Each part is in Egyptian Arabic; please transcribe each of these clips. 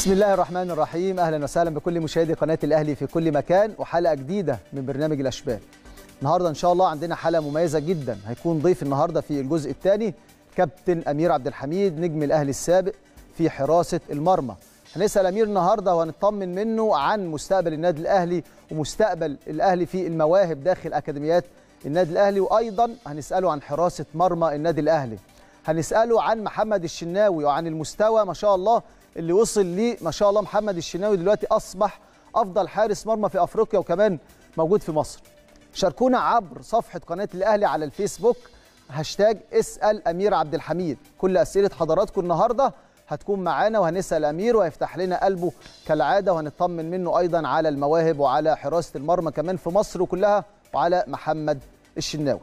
بسم الله الرحمن الرحيم اهلا وسهلا بكل مشاهدي قناه الاهلي في كل مكان وحلقه جديده من برنامج الاشبال النهارده ان شاء الله عندنا حلقه مميزه جدا هيكون ضيف النهارده في الجزء الثاني كابتن امير عبد الحميد نجم الاهلي السابق في حراسه المرمى هنسال امير النهارده وهنطمن منه عن مستقبل النادي الاهلي ومستقبل الاهلي في المواهب داخل اكاديميات النادي الاهلي وايضا هنساله عن حراسه مرمى النادي الاهلي هنساله عن محمد الشناوي وعن المستوى ما شاء الله اللي وصل ليه ما شاء الله محمد الشناوي دلوقتي اصبح افضل حارس مرمى في افريقيا وكمان موجود في مصر شاركونا عبر صفحه قناه الاهلي على الفيسبوك هاشتاج اسال امير عبد الحميد كل اسئله حضراتكم النهارده هتكون معانا وهنسال امير وهيفتح لنا قلبه كالعاده وهنطمن منه ايضا على المواهب وعلى حراسه المرمى كمان في مصر كلها وعلى محمد الشناوي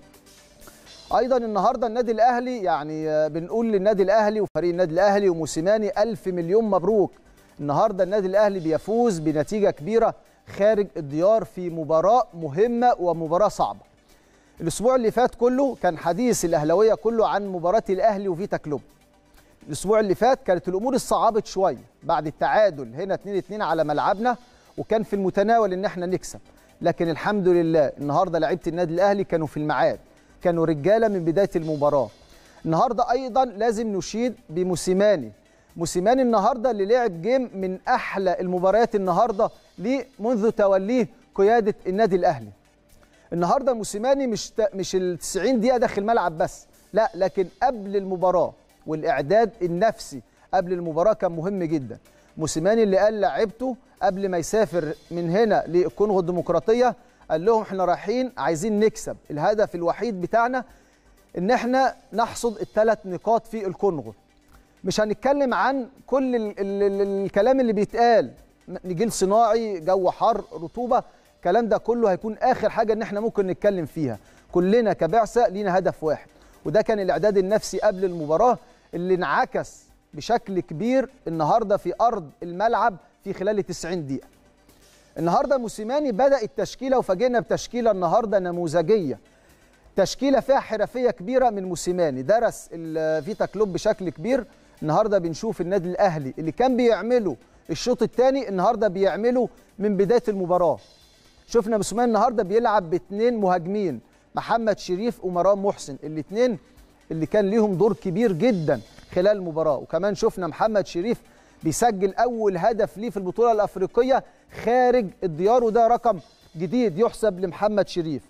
ايضا النهارده النادي الاهلي يعني بنقول للنادي الاهلي وفريق النادي الاهلي وموسيماني الف مليون مبروك النهارده النادي الاهلي بيفوز بنتيجه كبيره خارج الديار في مباراه مهمه ومباراه صعبه الاسبوع اللي فات كله كان حديث الاهلاويه كله عن مباراه الاهلي وفيتا كلوب الاسبوع اللي فات كانت الامور اتصعبت شويه بعد التعادل هنا 2 2 على ملعبنا وكان في المتناول ان احنا نكسب لكن الحمد لله النهارده لعيبه النادي الاهلي كانوا في الميعاد كانوا رجاله من بدايه المباراه النهارده ايضا لازم نشيد بموسيماني موسيماني النهارده اللي لعب جيم من احلى المباريات النهارده ليه منذ توليه قياده النادي الاهلي النهارده موسيماني مش مش ال 90 دقيقه داخل الملعب بس لا لكن قبل المباراه والاعداد النفسي قبل المباراه كان مهم جدا موسيماني اللي قال لعيبته قبل ما يسافر من هنا للكونغو الديمقراطيه قال لهم احنا رايحين عايزين نكسب الهدف الوحيد بتاعنا ان احنا نحصد الثلاث نقاط في الكونغو مش هنتكلم عن كل ال ال ال الكلام اللي بيتقال نجيل صناعي جو حر رطوبه الكلام ده كله هيكون اخر حاجه ان احنا ممكن نتكلم فيها كلنا كبعثه لينا هدف واحد وده كان الاعداد النفسي قبل المباراه اللي انعكس بشكل كبير النهارده في ارض الملعب في خلال 90 دقيقه النهارده موسيماني بدا التشكيله وفاجئنا بتشكيله النهارده نموذجيه تشكيله فيها حرفيه كبيره من موسيماني درس الفيتا كلوب بشكل كبير النهارده بنشوف النادي الاهلي اللي كان بيعمله الشوط الثاني النهارده بيعمله من بدايه المباراه شفنا موسيماني النهارده بيلعب باثنين مهاجمين محمد شريف ومروان محسن الاثنين اللي كان ليهم دور كبير جدا خلال المباراه وكمان شفنا محمد شريف بيسجل اول هدف ليه في البطوله الافريقيه خارج الديار وده رقم جديد يحسب لمحمد شريف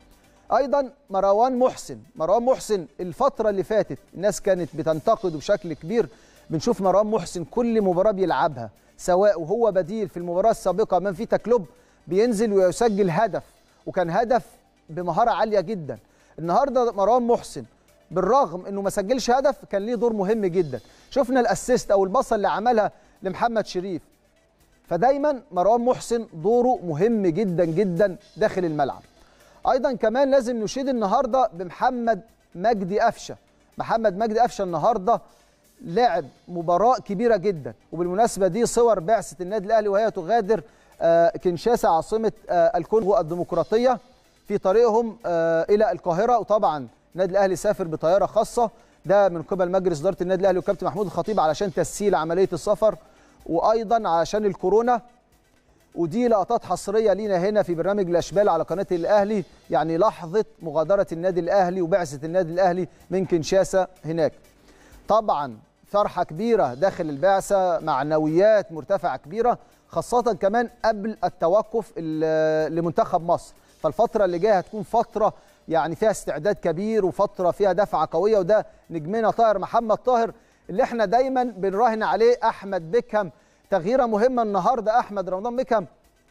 ايضا مروان محسن مروان محسن الفتره اللي فاتت الناس كانت بتنتقده بشكل كبير بنشوف مروان محسن كل مباراه بيلعبها سواء وهو بديل في المباراه السابقه امام فيتا كلوب بينزل ويسجل هدف وكان هدف بمهاره عاليه جدا النهارده مروان محسن بالرغم انه ما سجلش هدف كان ليه دور مهم جدا شفنا الاسيست او البصه اللي عملها لمحمد شريف فدايما مروان محسن دوره مهم جدا جدا داخل الملعب ايضا كمان لازم نشيد النهارده بمحمد مجدي قفشه محمد مجدي قفشه النهارده لعب مباراه كبيره جدا وبالمناسبه دي صور بعثه النادي الاهلي وهي تغادر كنشاسا عاصمه الكونغو الديمقراطيه في طريقهم الى القاهره وطبعا النادي الاهلي سافر بطياره خاصه ده من قبل مجلس اداره النادي الاهلي والكابتن محمود الخطيب علشان تسهيل عمليه السفر وايضا عشان الكورونا ودي لقطات حصريه لينا هنا في برنامج الاشبال على قناه الاهلي يعني لحظه مغادره النادي الاهلي وبعثه النادي الاهلي من كنشاسا هناك طبعا فرحه كبيره داخل البعثه معنويات مرتفعه كبيره خاصه كمان قبل التوقف لمنتخب مصر فالفتره اللي جايه هتكون فتره يعني فيها استعداد كبير وفتره فيها دفعه قويه وده نجمنا طاهر محمد طاهر اللي احنا دايما بنراهن عليه احمد بيكهام تغييره مهمه النهارده احمد رمضان بيكهام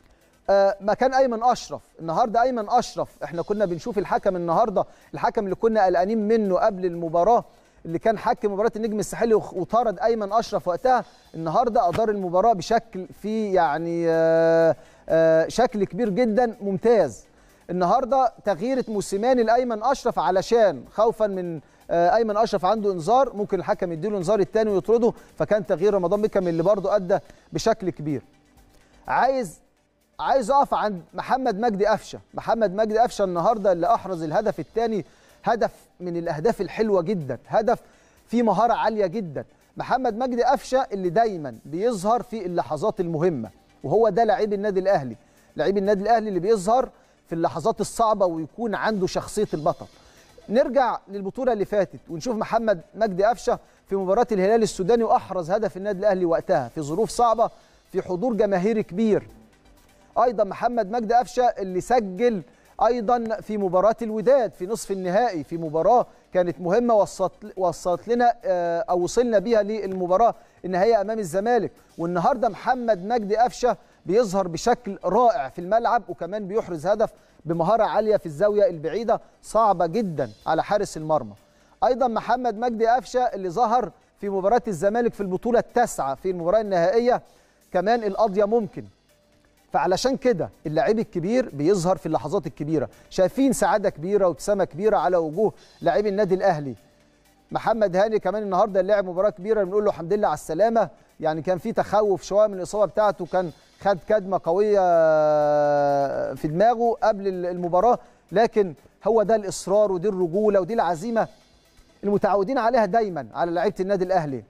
آه مكان ايمن اشرف النهارده ايمن اشرف احنا كنا بنشوف الحكم النهارده الحكم اللي كنا قلقانين منه قبل المباراه اللي كان حكم مباراه النجم الساحلي وطرد ايمن اشرف وقتها النهارده ادار المباراه بشكل في يعني آه آه شكل كبير جدا ممتاز النهارده تغييره موسيماني لايمن اشرف علشان خوفا من ايمن اشرف عنده انذار ممكن الحكم يديله انذار الثاني ويطرده فكان تغيير رمضان بيكهام اللي برضه ادى بشكل كبير عايز عايز اقف عند محمد مجدي قفشه محمد مجدي قفشه النهارده اللي احرز الهدف الثاني هدف من الاهداف الحلوه جدا هدف فيه مهاره عاليه جدا محمد مجدي قفشه اللي دايما بيظهر في اللحظات المهمه وهو ده لعيب النادي الاهلي لعيب النادي الاهلي اللي بيظهر في اللحظات الصعبه ويكون عنده شخصيه البطل نرجع للبطوله اللي فاتت ونشوف محمد مجدي قفشه في مباراه الهلال السوداني واحرز هدف النادي الاهلي وقتها في ظروف صعبه في حضور جماهيري كبير ايضا محمد مجدي قفشه اللي سجل ايضا في مباراه الوداد في نصف النهائي في مباراه كانت مهمه وصلت وصلت لنا او وصلنا بيها للمباراه النهائيه امام الزمالك والنهارده محمد مجدي قفشه بيظهر بشكل رائع في الملعب وكمان بيحرز هدف بمهاره عاليه في الزاويه البعيده صعبه جدا على حارس المرمى ايضا محمد مجدي قفشه اللي ظهر في مباراه الزمالك في البطوله التاسعه في المباراه النهائيه كمان القضيه ممكن فعلشان كده اللاعب الكبير بيظهر في اللحظات الكبيره شايفين سعاده كبيره وابتسامه كبيره على وجوه لاعبي النادي الاهلي محمد هاني كمان النهارده لعب مباراه كبيره بنقول له الحمد لله على السلامه يعني كان في تخوف شويه من الاصابه بتاعته كان خد كدمه قويه في دماغه قبل المباراه لكن هو ده الاصرار ودي الرجوله ودي العزيمه المتعودين عليها دايما على لعيبه النادي الاهلي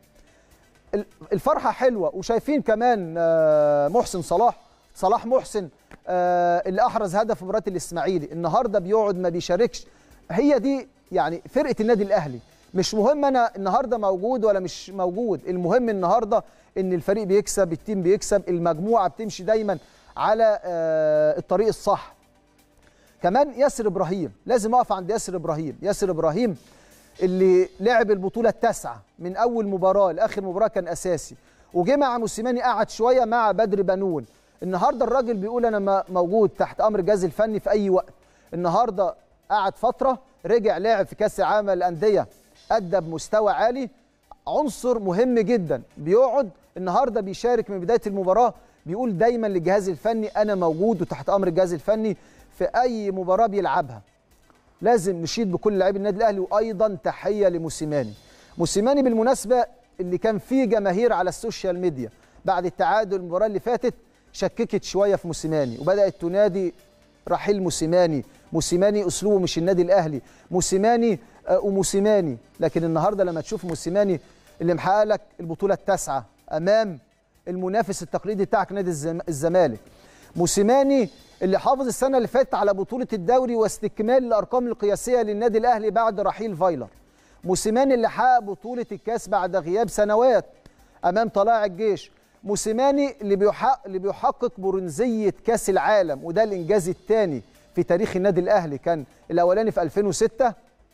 الفرحه حلوه وشايفين كمان محسن صلاح صلاح محسن اللي احرز هدف في مباراه الاسماعيلي النهارده بيقعد ما بيشاركش هي دي يعني فرقه النادي الاهلي مش مهم انا النهارده موجود ولا مش موجود المهم النهارده ان الفريق بيكسب التيم بيكسب المجموعه بتمشي دايما على الطريق الصح كمان ياسر ابراهيم لازم اقف عند ياسر ابراهيم ياسر ابراهيم اللي لعب البطوله التاسعه من اول مباراه لاخر مباراه كان اساسي وجه مع موسيماني قعد شويه مع بدر بنون النهارده الراجل بيقول انا موجود تحت امر الجهاز الفني في اي وقت النهارده قعد فتره رجع لعب في كاس العالم للانديه ادى بمستوى عالي عنصر مهم جدا بيقعد النهارده بيشارك من بدايه المباراه بيقول دايما للجهاز الفني انا موجود وتحت امر الجهاز الفني في اي مباراه بيلعبها لازم نشيد بكل لاعبي النادي الاهلي وايضا تحيه لموسيماني موسيماني بالمناسبه اللي كان فيه جماهير على السوشيال ميديا بعد التعادل المباراه اللي فاتت شككت شويه في موسيماني وبدات تنادي رحيل موسيماني موسيماني اسلوبه مش النادي الاهلي موسيماني وموسيماني لكن النهارده لما تشوف موسيماني اللي محقق لك البطوله التاسعه امام المنافس التقليدي بتاعك نادي الزمالك موسيماني اللي حافظ السنه اللي فاتت على بطوله الدوري واستكمال الارقام القياسيه للنادي الاهلي بعد رحيل فايلر موسيماني اللي حقق بطوله الكاس بعد غياب سنوات امام طلائع الجيش موسيماني اللي بيحقق اللي بيحقق برونزيه كاس العالم وده الانجاز الثاني في تاريخ النادي الاهلي كان الاولاني في 2006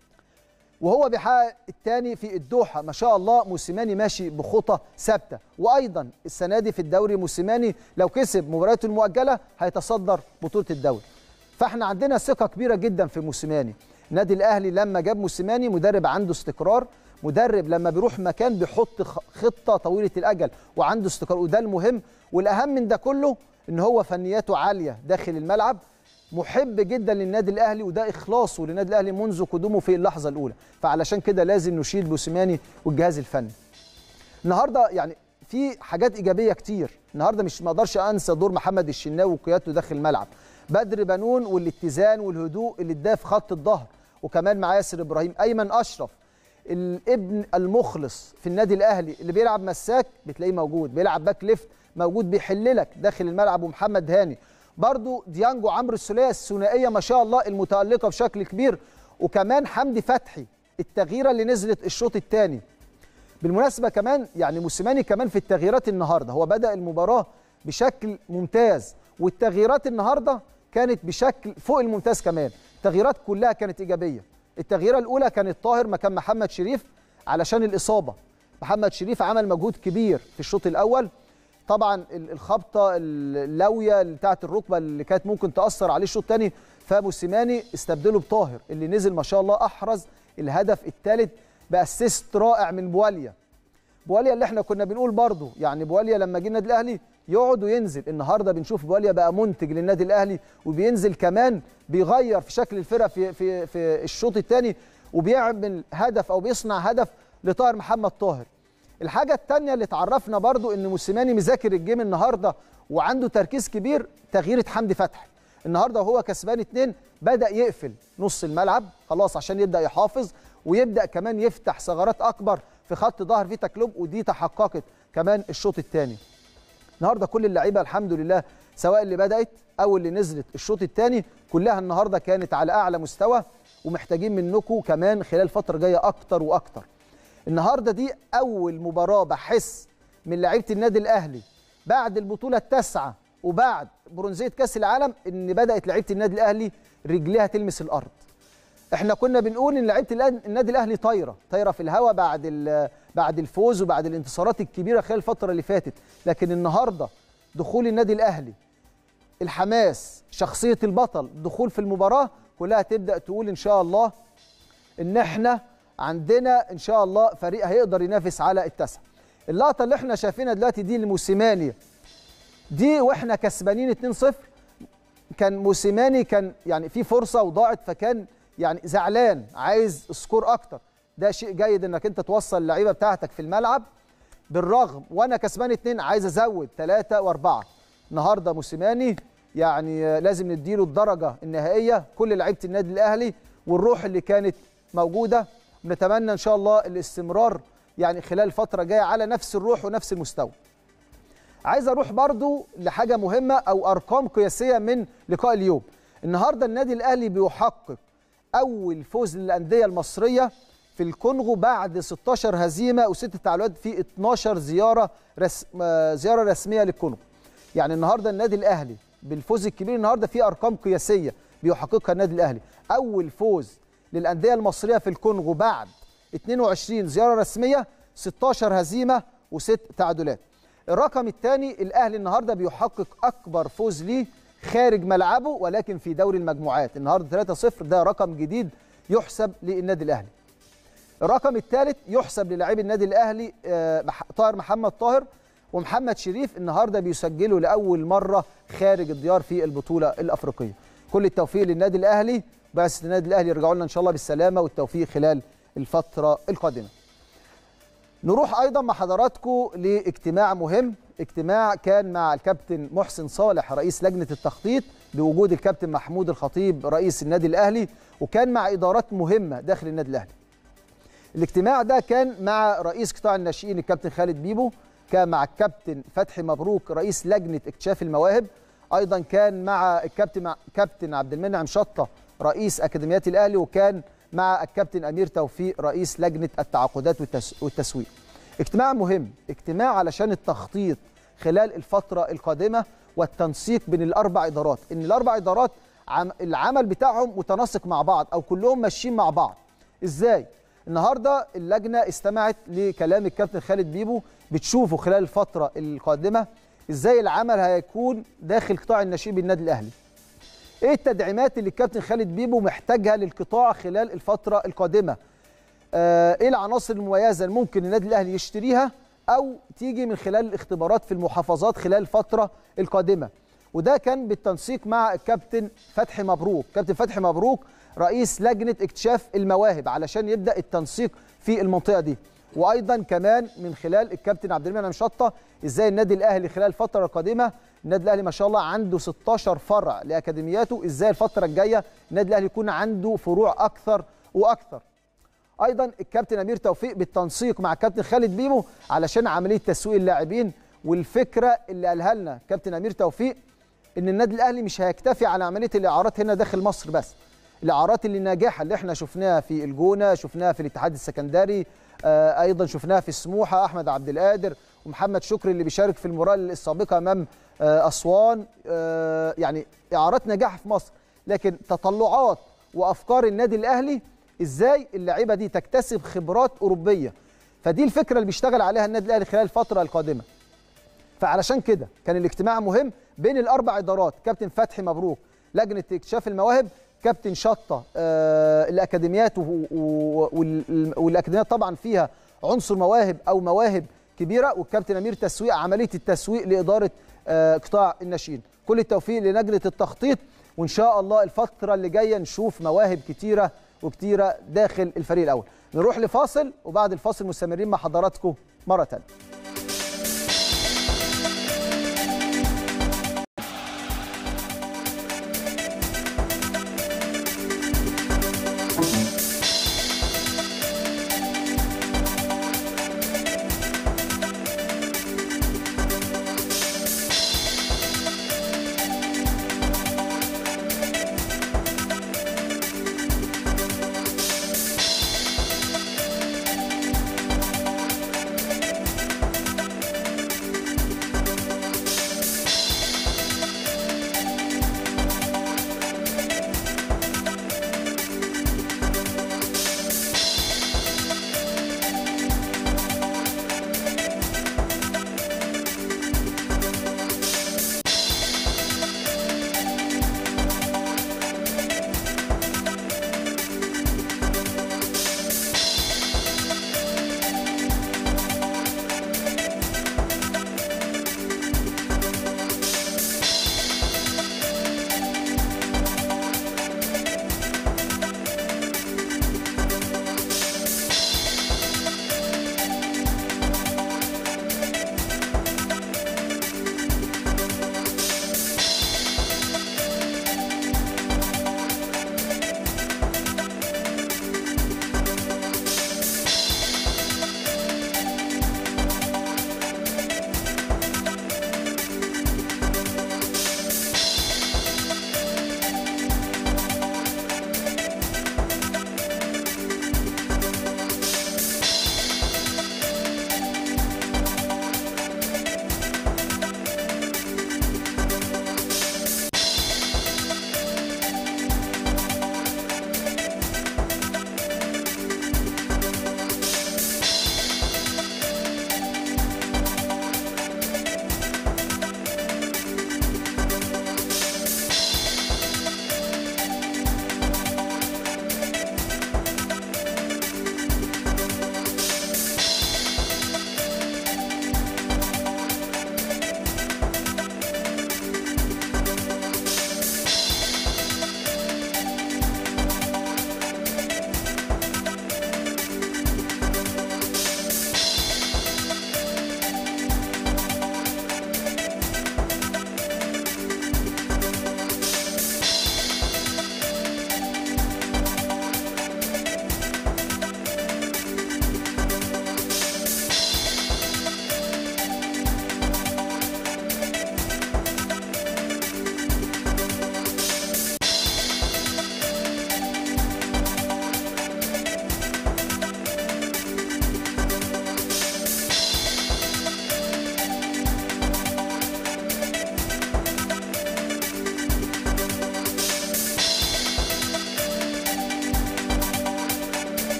وهو بيحقق الثاني في الدوحه ما شاء الله موسيماني ماشي بخطى ثابته وايضا السنه دي في الدوري موسيماني لو كسب مبارياته المؤجله هيتصدر بطوله الدوري فاحنا عندنا ثقه كبيره جدا في موسيماني النادي الاهلي لما جاب موسيماني مدرب عنده استقرار مدرب لما بيروح مكان بيحط خطه طويله الاجل وعنده استقرار وده المهم والاهم من ده كله ان هو فنياته عاليه داخل الملعب محب جدا للنادي الاهلي وده اخلاصه للنادي الاهلي منذ قدومه في اللحظه الاولى فعلشان كده لازم نشيد موسيماني والجهاز الفني النهارده يعني في حاجات ايجابيه كتير النهارده مش ما اقدرش انسى دور محمد الشناوي وقيادته داخل الملعب بدر بنون والاتزان والهدوء اللي اداه في خط الظهر وكمان مع ياسر ابراهيم ايمن اشرف الابن المخلص في النادي الاهلي اللي بيلعب مساك بتلاقيه موجود بيلعب باك ليفت موجود بيحللك داخل الملعب ومحمد هاني برضو ديانجو عمرو السوليه الثنائيه ما شاء الله المتالقه بشكل كبير وكمان حمدي فتحي التغييره اللي نزلت الشوط الثاني بالمناسبه كمان يعني موسيماني كمان في التغييرات النهارده هو بدا المباراه بشكل ممتاز والتغييرات النهارده كانت بشكل فوق الممتاز كمان التغييرات كلها كانت ايجابيه التغييره الاولى كانت طاهر مكان محمد شريف علشان الاصابه محمد شريف عمل مجهود كبير في الشوط الاول طبعا الخبطه اللاويه بتاعه الركبه اللي كانت ممكن تاثر عليه الشوط الثاني فموسيماني استبدله بطاهر اللي نزل ما شاء الله احرز الهدف الثالث باسيست رائع من بواليا بواليا اللي احنا كنا بنقول برضه يعني بواليا لما جه النادي الاهلي يقعد وينزل النهارده بنشوف بواليا بقى منتج للنادي الاهلي وبينزل كمان بيغير في شكل الفرقه في في في الشوط الثاني وبيعمل هدف او بيصنع هدف لطاهر محمد طاهر الحاجه الثانيه اللي اتعرفنا برضو ان موسيماني مذاكر الجيم النهارده وعنده تركيز كبير تغييره حمدي فتحي النهارده وهو كسبان اتنين بدا يقفل نص الملعب خلاص عشان يبدا يحافظ ويبدا كمان يفتح ثغرات اكبر في خط ظهر فيتا كلوب ودي تحققت كمان الشوط الثاني النهارده كل اللعيبه الحمد لله سواء اللي بدات او اللي نزلت الشوط الثاني كلها النهارده كانت على اعلى مستوى ومحتاجين منكم كمان خلال الفتره الجايه اكتر واكتر النهارده دي اول مباراه بحس من لعيبه النادي الاهلي بعد البطوله التاسعه وبعد برونزيه كاس العالم ان بدات لعيبه النادي الاهلي رجليها تلمس الارض احنا كنا بنقول ان لعيبه النادي الاهلي طايره طايره في الهواء بعد بعد الفوز وبعد الانتصارات الكبيره خلال الفتره اللي فاتت لكن النهارده دخول النادي الاهلي الحماس شخصيه البطل دخول في المباراه كلها تبدا تقول ان شاء الله ان احنا عندنا ان شاء الله فريق هيقدر ينافس على التسعه اللقطه اللي احنا شايفينها دلوقتي دي لموسيماني دي واحنا كسبانين 2-0 كان موسيماني كان يعني في فرصه وضاعت فكان يعني زعلان عايز سكور اكتر ده شيء جيد انك انت توصل اللعيبه بتاعتك في الملعب بالرغم وانا كسبان اتنين عايز ازود ثلاثه واربعه النهارده موسيماني يعني لازم نديله الدرجه النهائيه كل لعيبه النادي الاهلي والروح اللي كانت موجوده نتمنى ان شاء الله الاستمرار يعني خلال الفتره الجايه على نفس الروح ونفس المستوى عايز اروح برضو لحاجه مهمه او ارقام قياسيه من لقاء اليوم النهارده النادي الاهلي بيحقق اول فوز للانديه المصريه في الكونغو بعد 16 هزيمه وست تعادلات في 12 زياره رس... زياره رسميه للكونغو يعني النهارده النادي الاهلي بالفوز الكبير النهارده في ارقام قياسيه بيحققها النادي الاهلي اول فوز للانديه المصريه في الكونغو بعد 22 زياره رسميه 16 هزيمه وست تعادلات الرقم الثاني الاهلي النهارده بيحقق اكبر فوز ليه خارج ملعبه ولكن في دوري المجموعات النهارده 3-0 ده رقم جديد يحسب للنادي الاهلي الرقم الثالث يحسب للاعبي النادي الاهلي طاهر محمد طاهر ومحمد شريف النهارده بيسجلوا لاول مره خارج الديار في البطوله الافريقيه كل التوفيق للنادي الاهلي بس النادي الاهلي يرجعوا لنا ان شاء الله بالسلامه والتوفيق خلال الفتره القادمه نروح ايضا مع حضراتكم لاجتماع مهم اجتماع كان مع الكابتن محسن صالح رئيس لجنه التخطيط بوجود الكابتن محمود الخطيب رئيس النادي الاهلي وكان مع ادارات مهمه داخل النادي الاهلي الاجتماع ده كان مع رئيس قطاع الناشئين الكابتن خالد بيبو كان مع الكابتن فتحي مبروك رئيس لجنه اكتشاف المواهب ايضا كان مع الكابتن مع كابتن عبد المنعم شطه رئيس اكاديميات الاهلي وكان مع الكابتن امير توفيق رئيس لجنه التعاقدات والتسويق اجتماع مهم اجتماع علشان التخطيط خلال الفتره القادمه والتنسيق بين الاربع ادارات ان الاربع ادارات عم العمل بتاعهم متناسق مع بعض او كلهم ماشيين مع بعض ازاي النهارده اللجنه استمعت لكلام الكابتن خالد بيبو بتشوفوا خلال الفتره القادمه ازاي العمل هيكون داخل قطاع الناشئين بالنادي الاهلي ايه التدعيمات اللي الكابتن خالد بيبو محتاجها للقطاع خلال الفتره القادمه آه ايه العناصر المميزه اللي ممكن النادي الاهلي يشتريها او تيجي من خلال الاختبارات في المحافظات خلال الفتره القادمه وده كان بالتنسيق مع الكابتن فتحي مبروك كابتن فتحي مبروك رئيس لجنه اكتشاف المواهب علشان يبدا التنسيق في المنطقه دي وايضا كمان من خلال الكابتن عبد المنعم شطه ازاي النادي الاهلي خلال الفتره القادمه النادي الاهلي ما شاء الله عنده 16 فرع لاكاديمياته ازاي الفتره الجايه النادي الاهلي يكون عنده فروع اكثر واكثر ايضا الكابتن امير توفيق بالتنسيق مع الكابتن خالد بيبو علشان عمليه تسويق اللاعبين والفكره اللي قالها لنا كابتن امير توفيق ان النادي الاهلي مش هيكتفي على عمليه الاعارات هنا داخل مصر بس الاعارات اللي ناجحه اللي احنا شفناها في الجونه شفناها في الاتحاد السكندري آه ايضا شفناها في سموحه احمد عبد القادر ومحمد شكري اللي بيشارك في المباراه السابقه امام آه اسوان آه يعني اعارات نجاح في مصر لكن تطلعات وافكار النادي الاهلي ازاي اللعيبه دي تكتسب خبرات اوروبيه فدي الفكره اللي بيشتغل عليها النادي الاهلي خلال الفتره القادمه فعلشان كده كان الاجتماع مهم بين الاربع ادارات كابتن فتحي مبروك لجنه اكتشاف المواهب كابتن شطه آه الاكاديميات والاكاديميات طبعا فيها عنصر مواهب او مواهب كبيره والكابتن امير تسويق عمليه التسويق لاداره آه قطاع الناشئين كل التوفيق للجنه التخطيط وان شاء الله الفتره اللي جايه نشوف مواهب كتيره وكتيره داخل الفريق الاول نروح لفاصل وبعد الفاصل مستمرين مع حضراتكم مره ثانيه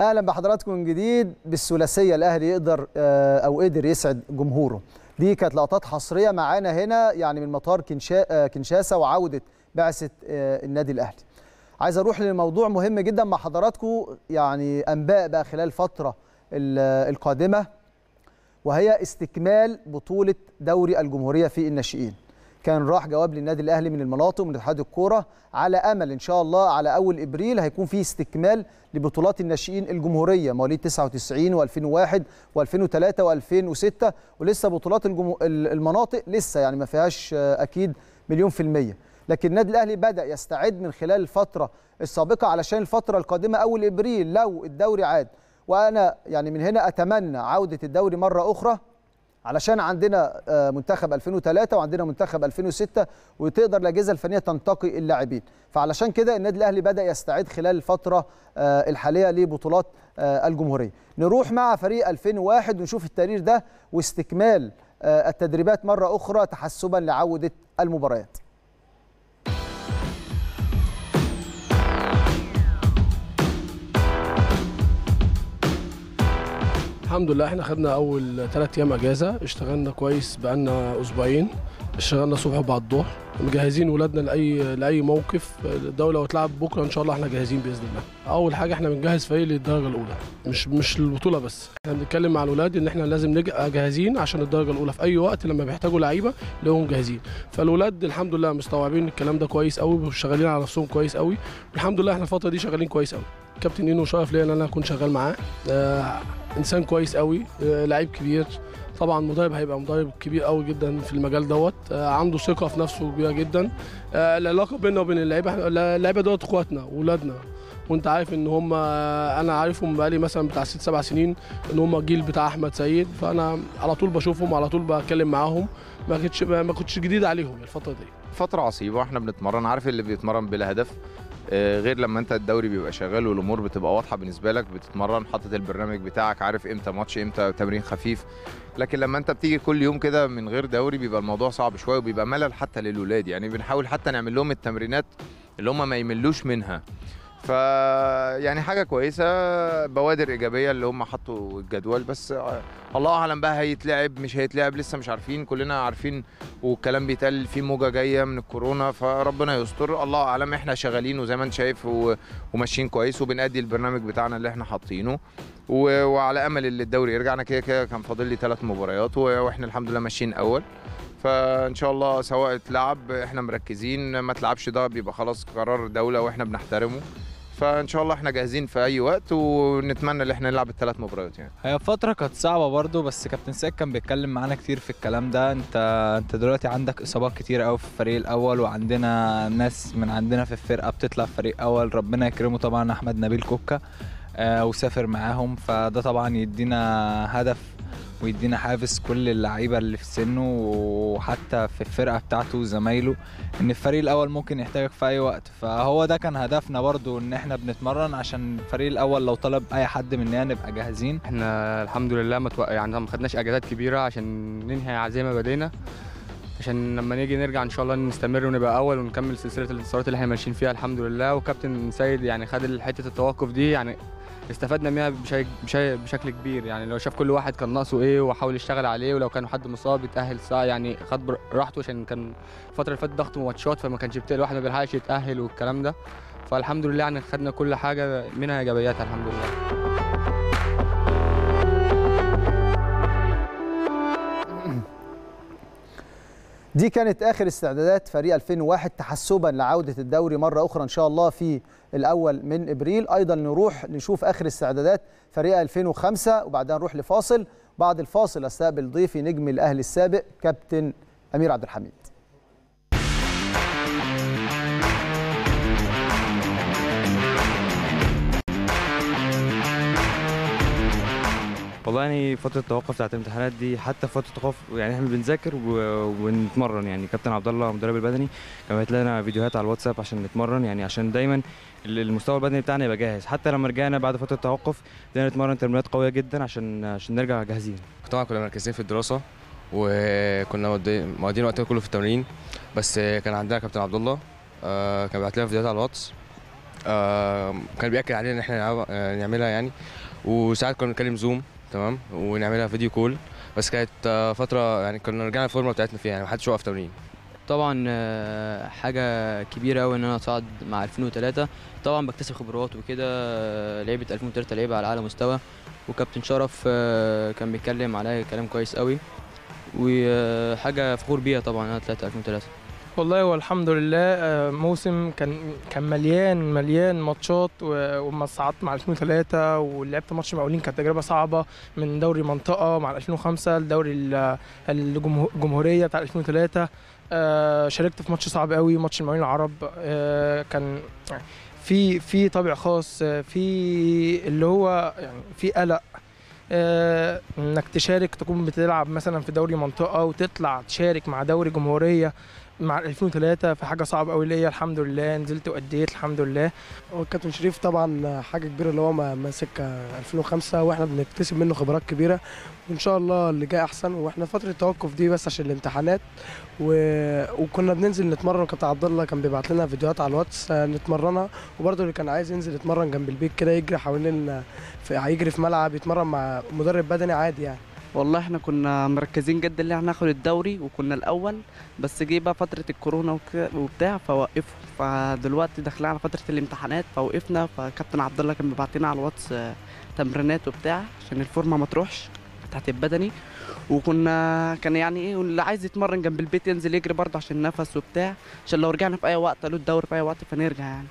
يا اهلا بحضراتكم من جديد بالثلاثيه الاهلي يقدر آه، او قدر يسعد جمهوره دي كانت لقطات حصريه معانا هنا يعني من مطار كنشا آه، كنشاسا وعوده بعثه آه، النادي الاهلي عايز اروح لموضوع مهم جدا مع حضراتكم يعني انباء بقى خلال الفتره ال- القادمه وهي استكمال بطوله دوري الجمهوريه في الناشئين كان راح جواب للنادي الاهلي من المناطق ومن اتحاد الكوره على امل ان شاء الله على اول ابريل هيكون في استكمال لبطولات الناشئين الجمهوريه مواليد 99 و2001 و2003 و2006 ولسه بطولات الجمو... ال- المناطق لسه يعني ما فيهاش آه، اكيد مليون في الميه لكن النادي الاهلي بدا يستعد من خلال الفتره السابقه علشان الفتره القادمه اول ابريل لو الدوري عاد وانا يعني من هنا اتمنى عوده الدوري مره اخرى علشان عندنا آه، منتخب 2003 وعندنا منتخب 2006 وتقدر الاجهزه الفنيه تنتقي اللاعبين فعلشان كده النادي الاهلي بدا يستعد خلال الفتره آه، الحاليه لبطولات آه، الجمهوريه نروح مع فريق 2001 ونشوف التقرير ده واستكمال آه، التدريبات مره اخرى تحسبا لعوده المباريات الحمد لله احنا خدنا اول ثلاث ايام اجازه اشتغلنا كويس بقالنا اسبوعين اشتغلنا الصبح وبعد الظهر مجهزين ولادنا لاي لاي موقف الدوله وتلعب بكره ان شاء الله احنا جاهزين باذن الله اول حاجه احنا بنجهز فريق للدرجه الاولى مش مش البطوله بس احنا بنتكلم مع الاولاد ان احنا لازم نبقى جاهزين عشان الدرجه الاولى في اي وقت لما بيحتاجوا لعيبه لهم جاهزين فالاولاد الحمد لله مستوعبين الكلام ده كويس قوي وشغالين على نفسهم كويس قوي الحمد لله احنا الفتره دي شغالين كويس قوي كابتن اينو شرف ليا ان انا اكون شغال معاه آه انسان كويس قوي آه لعيب كبير طبعا مدرب هيبقى مدرب كبير قوي جدا في المجال دوت آه عنده ثقه في نفسه كبيره جدا آه العلاقه بيننا وبين اللعيبه إحنا- اللعيبه دوت اخواتنا واولادنا وانت عارف ان هم انا عارفهم بقالي مثلا بتاع ست سبع سنين ان هم الجيل بتاع احمد سيد فانا على طول بشوفهم على طول بتكلم معاهم ما كنتش ما كنتش جديد عليهم الفتره دي فترة عصيبة واحنا بنتمرن عارف اللي بيتمرن بلا هدف آه، غير لما انت الدوري بيبقى شغال والامور بتبقى واضحه بالنسبه لك بتتمرن حاطط البرنامج بتاعك عارف امتى ماتش امتى تمرين خفيف لكن لما انت بتيجي كل يوم كده من غير دوري بيبقى الموضوع صعب شويه وبيبقى ملل حتى للولاد يعني بنحاول حتى نعمل لهم التمرينات اللي هم ما يملوش منها ف يعني حاجه كويسه بوادر ايجابيه اللي هم حطوا الجدول بس آه، الله اعلم بقى هيتلعب مش هيتلعب لسه مش عارفين كلنا عارفين والكلام بيتقال في موجه جايه من الكورونا فربنا يستر الله اعلم احنا شغالين وزي ما انت شايف و- وماشيين كويس وبنأدي البرنامج بتاعنا اللي احنا حاطينه و- وعلى امل ان الدوري يرجع انا كده كده كان فاضل لي ثلاث مباريات و- واحنا الحمد لله ماشيين اول فان شاء الله سواء اتلعب احنا مركزين ما تلعبش ده بيبقى خلاص قرار دوله واحنا بنحترمه فان شاء الله احنا جاهزين في اي وقت ونتمنى ان احنا نلعب الثلاث مباريات يعني هي فترة كانت صعبة برضو بس كابتن سيد كان بيتكلم معانا كتير في الكلام ده انت انت دلوقتي عندك اصابات كتير قوي في الفريق الاول وعندنا ناس من عندنا في الفرقة بتطلع فريق اول ربنا يكرمه طبعا احمد نبيل كوكا آه وسافر معاهم فده طبعا يدينا هدف ويدينا حافز كل اللعيبة اللي في سنه وحتى في الفرقة بتاعته وزمايله ان الفريق الاول ممكن يحتاجك في اي وقت فهو ده كان هدفنا برضو ان احنا بنتمرن عشان الفريق الاول لو طلب اي حد مننا نبقى جاهزين احنا الحمد لله ما توق... يعني ما خدناش اجازات كبيره عشان ننهي زي ما بدينا عشان لما نيجي نرجع ان شاء الله نستمر ونبقى اول ونكمل سلسله الانتصارات اللي احنا ماشيين فيها الحمد لله وكابتن سيد يعني خد حته التوقف دي يعني استفدنا منها بشي... بشي... بشكل كبير يعني لو شاف كل واحد كان ناقصه ايه وحاول يشتغل عليه ولو كان حد مصاب يتاهل ساعه يعني خد بر- راحته عشان كان الفتره اللي فاتت ضغط ماتشات فما كانش بتاع الواحد ما بيلحقش يتاهل والكلام ده فالحمد لله يعني خدنا كل حاجه منها ايجابياتها الحمد لله دي كانت اخر استعدادات فريق 2001 تحسبا لعوده الدوري مره اخرى ان شاء الله في الاول من ابريل ايضا نروح نشوف اخر استعدادات فريق 2005 وبعدها نروح لفاصل بعد الفاصل استقبل ضيفي نجم الاهلي السابق كابتن امير عبد الحميد والله يعني فترة التوقف بتاعت الامتحانات دي حتى فترة التوقف يعني احنا بنذاكر و- ونتمرن يعني كابتن عبد الله المدرب البدني كان بيبعت لنا فيديوهات على الواتساب عشان نتمرن يعني عشان دايما ال- المستوى البدني بتاعنا يبقى جاهز حتى لما رجعنا بعد فترة التوقف بدأنا نتمرن تمرينات قوية جدا عشان عشان نرجع جاهزين طبعا كنا مركزين في الدراسه وكنا مقضي- مقضيين وقتنا كله في التمرين بس كان عندنا كابتن عبد الله آه، كان بيبعت لنا فيديوهات على الواتس آه كان بياكد علينا ان احنا نلعب- آه، نعملها يعني وساعات كنا بنتكلم زوم تمام ونعملها فيديو كول بس كانت آه، فتره يعني كنا رجعنا الفورمه بتاعتنا فيها يعني محدش وقف تمرين طبعا آه، حاجه كبيره قوي ان انا اصعد مع 2003 طبعا بكتسب خبرات وكده آه، لعيبه 2003 لعيبه على اعلى مستوى وكابتن شرف آه، كان بيتكلم عليا كلام كويس قوي وحاجه فخور بيها طبعا انا طلعت 2003 والله هو الحمد لله آه، موسم كان كان مليان مليان ماتشات و- وما صعدت مع 2003 ولعبت ماتش مقاولين كانت تجربه صعبه من دوري منطقه مع 2005 لدوري ال- الجمهو- الجمهوريه بتاع 2003 آه، شاركت في ماتش صعب قوي ماتش المقاولين العرب آه، كان في في طابع خاص آه، في اللي هو يعني في قلق آه، انك تشارك تكون بتلعب مثلا في دوري منطقه وتطلع تشارك مع دوري جمهوريه مع 2003 في حاجه صعبه قوي ليا الحمد لله نزلت واديت الحمد لله هو الكابتن شريف طبعا حاجه كبيره اللي هو ما- ماسك 2005 واحنا بنكتسب منه خبرات كبيره وان شاء الله اللي جاي احسن واحنا فتره التوقف دي بس عشان الامتحانات و... وكنا بننزل نتمرن كابتن عبد الله كان بيبعت لنا فيديوهات على الواتس آه، نتمرنها وبرده اللي كان عايز ينزل يتمرن جنب البيت كده يجري حوالين في... هيجري في ملعب يتمرن مع مدرب بدني عادي يعني والله احنا كنا مركزين جدا ان احنا ناخد الدوري وكنا الاول بس جه بقى فتره الكورونا وك- وبتاع فوقفوا فدلوقتي داخلين على فتره الامتحانات فوقفنا فكابتن عبد الله كان بيبعت لنا على الواتس آه، تمرينات وبتاع عشان الفورمه ما تروحش بتاعت البدني وكنا كان يعني ايه واللي عايز يتمرن جنب البيت ينزل يجري برضه عشان نفس وبتاع عشان لو رجعنا في اي وقت قالوا الدوري في اي وقت فنرجع يعني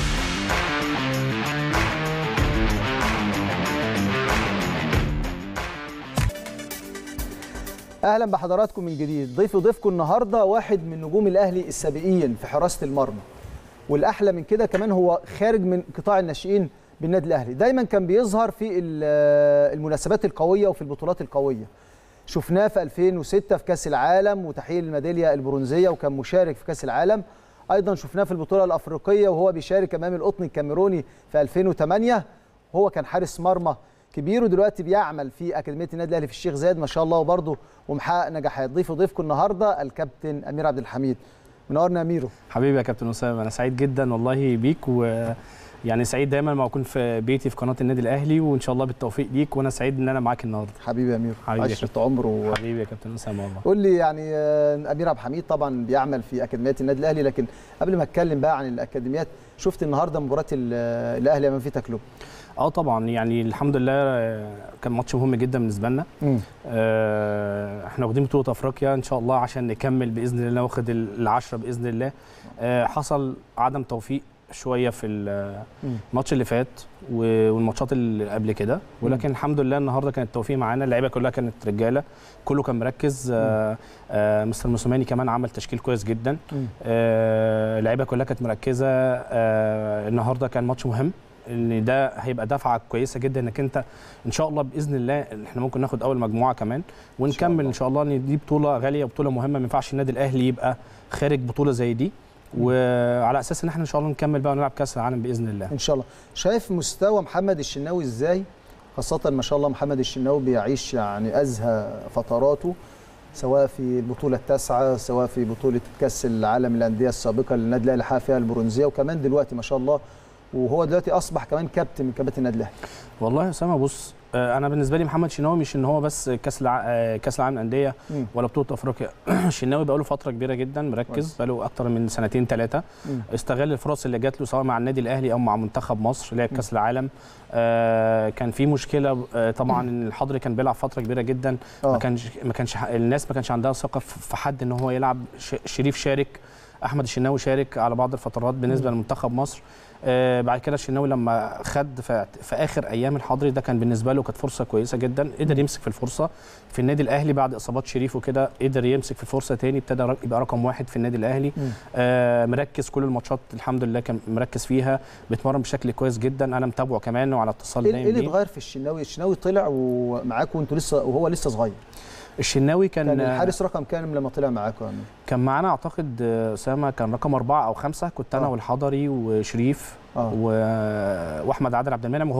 اهلا بحضراتكم من جديد ضيف ضيفكم النهارده واحد من نجوم الاهلي السابقين في حراسه المرمى والاحلى من كده كمان هو خارج من قطاع الناشئين بالنادي الاهلي دايما كان بيظهر في ال- المناسبات القويه وفي البطولات القويه شفناه في 2006 في كاس العالم وتحقيق الميداليه البرونزيه وكان مشارك في كاس العالم ايضا شفناه في البطوله الافريقيه وهو بيشارك امام القطن الكاميروني في 2008 وهو كان حارس مرمى كبير ودلوقتي بيعمل في اكاديميه النادي الاهلي في الشيخ زايد ما شاء الله وبرضه ومحقق نجاحات ضيف ضيفكم النهارده الكابتن امير عبد الحميد منورنا يا اميرو حبيبي يا كابتن اسامه انا سعيد جدا والله بيك و يعني سعيد دايما ما اكون في بيتي في قناه النادي الاهلي وان شاء الله بالتوفيق ليك وانا سعيد ان انا معاك النهارده حبيبي يا امير حبيبي يا عشرة كابتن. عمر و... حبيبي يا كابتن اسامه والله قول لي يعني آه، امير عبد الحميد طبعا بيعمل في اكاديميه النادي الاهلي لكن قبل ما اتكلم بقى عن الاكاديميات شفت النهارده مباراه ال- الاهلي امام فيتا كلوب اه طبعا يعني الحمد لله آه، كان ماتش مهم جدا بالنسبه لنا آه، احنا واخدين بطوله افريقيا ان شاء الله عشان نكمل باذن الله واخد ال- العشره باذن الله آه، حصل عدم توفيق شويه في الماتش اللي فات و- والماتشات اللي قبل كده ولكن الحمد لله النهارده كان التوفيق معانا اللعيبه كلها كانت رجاله كله كان مركز آه، آه، مستر موسوماني كمان عمل تشكيل كويس جدا آه، اللعيبه كلها كانت مركزه آه، النهارده كان ماتش مهم ان ده هيبقى دفعه كويسه جدا انك انت ان شاء الله باذن الله احنا ممكن ناخد اول مجموعه كمان ونكمل ان شاء الله ان دي بطوله غاليه وبطوله مهمه ما ينفعش النادي الاهلي يبقى خارج بطوله زي دي وعلى اساس ان احنا ان شاء الله نكمل بقى ونلعب كاس العالم باذن الله ان شاء الله شايف مستوى محمد الشناوي ازاي خاصه ما شاء الله محمد الشناوي بيعيش يعني ازهى فتراته سواء في البطوله التاسعه سواء في بطوله كاس العالم للانديه السابقه اللي النادي الاهلي حقق فيها البرونزيه وكمان دلوقتي ما شاء الله وهو دلوقتي اصبح كمان كابتن من كباتن النادي الاهلي والله يا اسامه بص آه، انا بالنسبه لي محمد شناوي مش ان هو بس كاس الع... آه، كاس العالم للانديه مم. ولا بطوله افريقيا الشناوي بقى له فتره كبيره جدا مركز كويس. بقى له اكتر من سنتين ثلاثه مم. استغل الفرص اللي جات له سواء مع النادي الاهلي او مع منتخب مصر لعب كاس العالم آه كان في مشكله آه طبعا ان الحضري كان بيلعب فتره كبيره جدا آه. ما كانش ما كانش الناس ما كانش عندها ثقه في في حد ان هو يلعب ش- شريف شارك احمد الشناوي شارك على بعض الفترات بالنسبه لمنتخب مصر آه بعد كده الشناوي لما خد في, في اخر ايام الحضري ده كان بالنسبه له كانت فرصه كويسه جدا قدر يمسك في الفرصه في النادي الاهلي بعد اصابات شريف وكده قدر يمسك في الفرصه تاني ابتدى ر- يبقى رقم واحد في النادي الاهلي مم. آه مركز كل الماتشات الحمد لله كان مركز فيها بيتمرن بشكل كويس جدا انا متابعه كمان وعلى اتصال ايه دايم إيه اللي بيه. اتغير في الشناوي الشناوي طلع ومعاكم وانتوا لسه وهو لسه صغير الشناوي كان كان الحارس رقم كام لما طلع معاكم يا أمير؟ كان معانا اعتقد آه، اسامه كان رقم اربعه او خمسه كنت انا آه. والحضري وشريف آه. و... واحمد عادل عبد المنعم وهو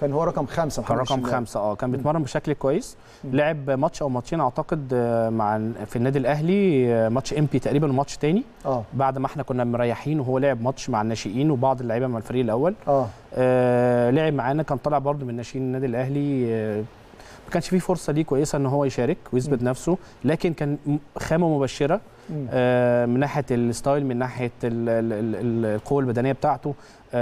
كان هو رقم خمسة كان محمد رقم الشناوي. خمسة اه كان مم. بيتمرن بشكل كويس مم. لعب ماتش او ماتشين اعتقد آه، مع في النادي الاهلي آه، ماتش ام بي تقريبا وماتش تاني اه بعد ما احنا كنا مريحين وهو لعب ماتش مع الناشئين وبعض اللعيبه مع الفريق الاول اه آه لعب معانا كان طالع برضه من ناشئين النادي الاهلي آه ما كانش فيه فرصه ليه كويسه ان هو يشارك ويثبت مم. نفسه لكن كان م- خامه مبشره مم. آه من ناحيه الستايل من ناحيه ال- ال- ال- ال- القوه البدنيه بتاعته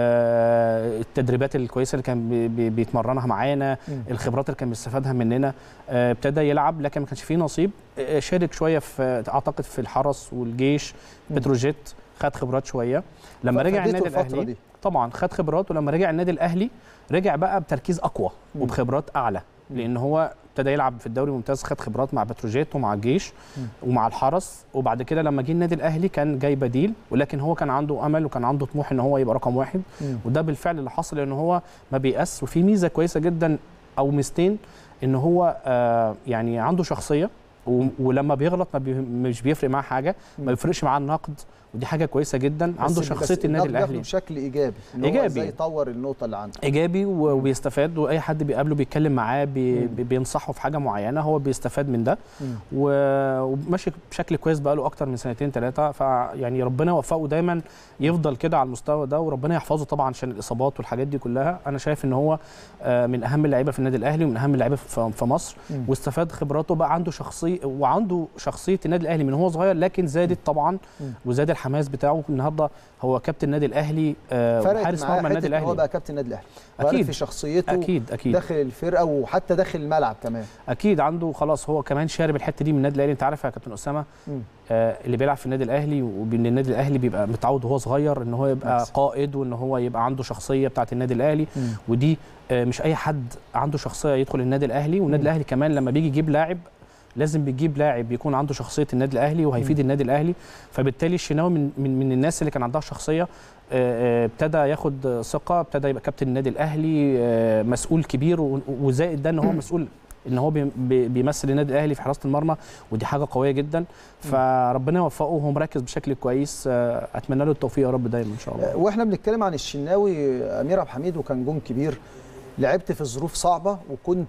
آه التدريبات الكويسه اللي كان بي- بي- بيتمرنها معانا مم. الخبرات اللي كان بيستفادها مننا آه ابتدى يلعب لكن ما كانش فيه نصيب آه شارك شويه في اعتقد في الحرس والجيش مم. بتروجيت خد خبرات شويه لما رجع فادته النادي الفترة الاهلي دي. طبعا خد خبرات ولما رجع النادي الاهلي رجع بقى بتركيز اقوى مم. وبخبرات اعلى مم. لان هو ابتدى يلعب في الدوري الممتاز خد خبرات مع بتروجيت ومع الجيش مم. ومع الحرس وبعد كده لما جه النادي الاهلي كان جاي بديل ولكن هو كان عنده امل وكان عنده طموح ان هو يبقى رقم واحد مم. وده بالفعل اللي حصل لان هو ما بيأس وفي ميزه كويسه جدا او ميزتين ان هو آه يعني عنده شخصيه و- ولما بيغلط ما بي مش بيفرق معاه حاجه مم. ما بيفرقش معاه النقد ودي حاجه كويسه جدا بس- عنده بس شخصيه النادي النقد بياخده الاهلي بشكل ايجابي إن هو إيجابي. ازاي يطور النقطه اللي عنده ايجابي و- وبيستفاد واي حد بيقابله بيتكلم معاه بي مم. بي- بينصحه في حاجه معينه هو بيستفاد من ده مم. و- وماشي بشكل كويس بقاله اكتر من سنتين ثلاثه فيعني ربنا يوفقه دايما يفضل كده على المستوى ده وربنا يحفظه طبعا عشان الاصابات والحاجات دي كلها انا شايف ان هو آه، من اهم اللعيبه في النادي الاهلي ومن اهم اللعيبه في في مصر مم. واستفاد خبراته بقى عنده شخصيه وعنده شخصيه النادي الاهلي من هو صغير لكن زادت طبعا مم. وزاد الحماس بتاعه النهارده هو كابتن النادي الاهلي آه، فرقت وحارس معاه مرمى النادي حته ان هو الاهلي بقى كابتن النادي الاهلي فرقت أكيد. في شخصيته اكيد اكيد داخل الفرقه وحتى داخل الملعب كمان اكيد عنده خلاص هو كمان شارب الحته دي من النادي الاهلي انت عارف يا كابتن اسامه مم. آه اللي بيلعب في النادي الاهلي وبين النادي الاهلي بيبقى متعود وهو صغير ان هو يبقى نفس. قائد وان هو يبقى عنده شخصيه بتاعه النادي الاهلي مم. ودي آه مش اي حد عنده شخصيه يدخل النادي الاهلي والنادي مم. الاهلي كمان لما بيجي يجيب لاعب لازم بيجيب لاعب يكون عنده شخصيه النادي الاهلي وهيفيد النادي الاهلي فبالتالي الشناوي من من, من الناس اللي كان عندها شخصيه آه، آه، ابتدى ياخد ثقه ابتدى يبقى كابتن النادي الاهلي آه، مسؤول كبير و- وزائد ده ان هو مسؤول ان هو بي- بي- بيمثل النادي الاهلي في حراسه المرمى ودي حاجه قويه جدا فربنا يوفقه وهو مركز بشكل كويس آه، اتمنى له التوفيق يا رب دايما ان شاء الله واحنا بنتكلم عن الشناوي امير عبد الحميد وكان جون كبير لعبت في ظروف صعبه وكنت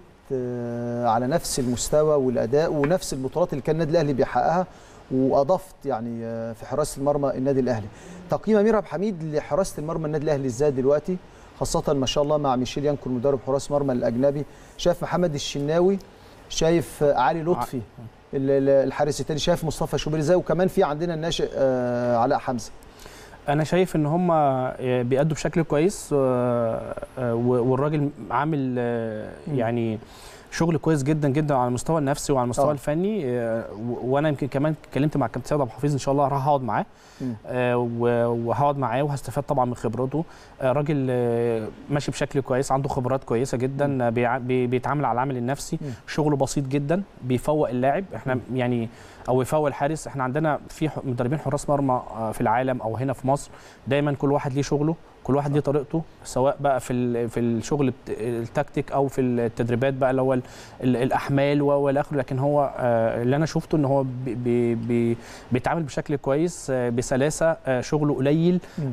آه، على نفس المستوى والاداء ونفس البطولات اللي كان النادي الاهلي بيحققها واضفت يعني آه، في حراسه المرمى النادي الاهلي تقييم امير عبد الحميد لحراسه المرمى النادي الاهلي ازاي دلوقتي خاصه ما شاء الله مع ميشيل يانكو مدرب حراس مرمى الاجنبي شايف محمد الشناوي شايف آه، علي لطفي ال- ال- الحارس الثاني شايف مصطفى شوبير ازاي وكمان في عندنا الناشئ آه، علاء حمزه انا شايف ان هم بيأدوا بشكل كويس آه، آه، والراجل عامل آه، مم. يعني شغل كويس جدا جدا على المستوى النفسي وعلى المستوى طبعا. الفني آه، و- وانا يمكن كمان اتكلمت مع الكابتن سيد عبد الحفيظ ان شاء الله راح اقعد معاه مم. آه، و- وهقعد معاه وهستفاد طبعا من خبراته آه، راجل آه، ماشي بشكل كويس عنده خبرات كويسه جدا آه، بيع- بي- بيتعامل على العامل النفسي مم. شغله بسيط جدا بيفوق اللاعب احنا يعني او يفوق الحارس احنا عندنا في ح- مدربين حراس مرمى آه، في العالم او هنا في مصر دايما كل واحد ليه شغله كل واحد ليه طريقته سواء بقى في ال- في الشغل بت- التكتيك او في التدريبات بقى اللي هو ال- ال- الاحمال و- والى اخره لكن هو آه، اللي انا شفته ان هو بي- بي- بي- بيتعامل بشكل كويس آه، بسلاسه آه، شغله قليل مم.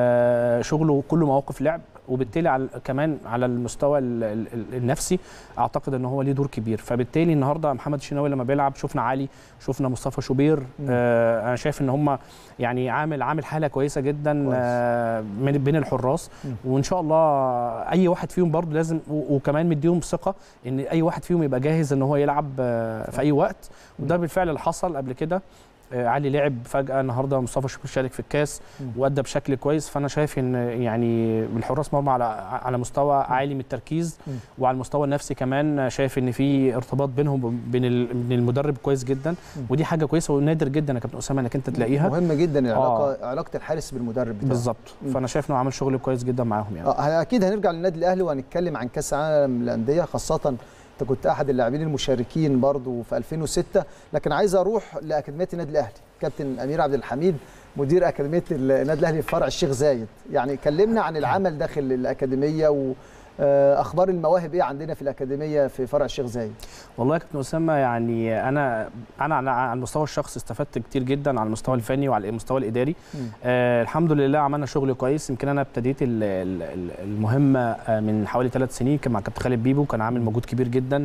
آه، شغله كله مواقف لعب وبالتالي على كمان على المستوى ال- ال- ال- النفسي اعتقد ان هو ليه دور كبير فبالتالي النهارده محمد الشناوي لما بيلعب شفنا علي شفنا مصطفى شوبير مم. آه انا شايف ان هم يعني عامل عامل حاله كويسه جدا كويس. آه من بين الحراس مم. وان شاء الله اي واحد فيهم برضه لازم و- وكمان مديهم ثقه ان اي واحد فيهم يبقى جاهز ان هو يلعب آه في اي وقت وده بالفعل اللي حصل قبل كده آه، علي لعب فجاه النهارده مصطفى شوبير شارك في الكاس مم. وادى بشكل كويس فانا شايف ان يعني الحراس مرمى على على مستوى عالي من التركيز مم. وعلى المستوى النفسي كمان شايف ان في ارتباط بينهم وبين ال- بين المدرب كويس جدا مم. ودي حاجه كويسه ونادر جدا يا كابتن اسامه انك انت تلاقيها مهم جدا العلاقه علاقه الحارس بالمدرب بتاعه بالظبط مم. فانا شايف انه عامل شغل كويس جدا معاهم يعني اه اكيد هنرجع للنادي الاهلي وهنتكلم عن كاس العالم للانديه خاصه انت كنت احد اللاعبين المشاركين برضو في 2006 لكن عايز اروح لاكاديميه النادي الاهلي كابتن امير عبد الحميد مدير اكاديميه النادي الاهلي في فرع الشيخ زايد يعني كلمنا عن العمل داخل الاكاديميه آه، اخبار المواهب ايه عندنا في الاكاديميه في فرع الشيخ زايد والله يا كابتن اسامه يعني انا انا على- على المستوى الشخصي استفدت كتير جدا على المستوى الفني وعلى المستوى الاداري مم. آه الحمد لله عملنا شغل كويس يمكن انا ابتديت ال- ال- ال- المهمه آه، من حوالي ثلاث سنين كان مع كابتن خالد بيبو كان عامل مجهود كبير جدا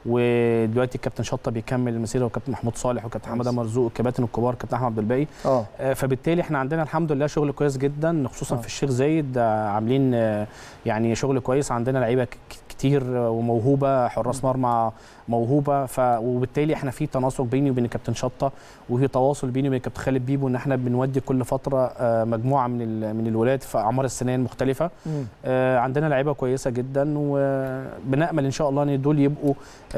ودلوقتي الكابتن شطه بيكمل المسيره وكابتن محمود صالح وكابتن حماده مرزوق والكباتن الكبار كابتن احمد عبد الباقي اه آه، فبالتالي احنا عندنا الحمد لله شغل كويس جدا خصوصا آه. في الشيخ زايد آه، عاملين آه، يعني شغل كويس عندنا لعيبه ك- كتير آه، وموهوبه حراس مرمى موهوبه ف وبالتالي احنا في تناسق بيني وبين الكابتن شطه وفي تواصل بيني وبين الكابتن خالد بيبو ان احنا بنودي كل فتره آه، مجموعه من ال- من الولاد في اعمار السنين مختلفه مم. آه، عندنا لعيبه كويسه جدا وبنامل ان شاء الله ان دول يبقوا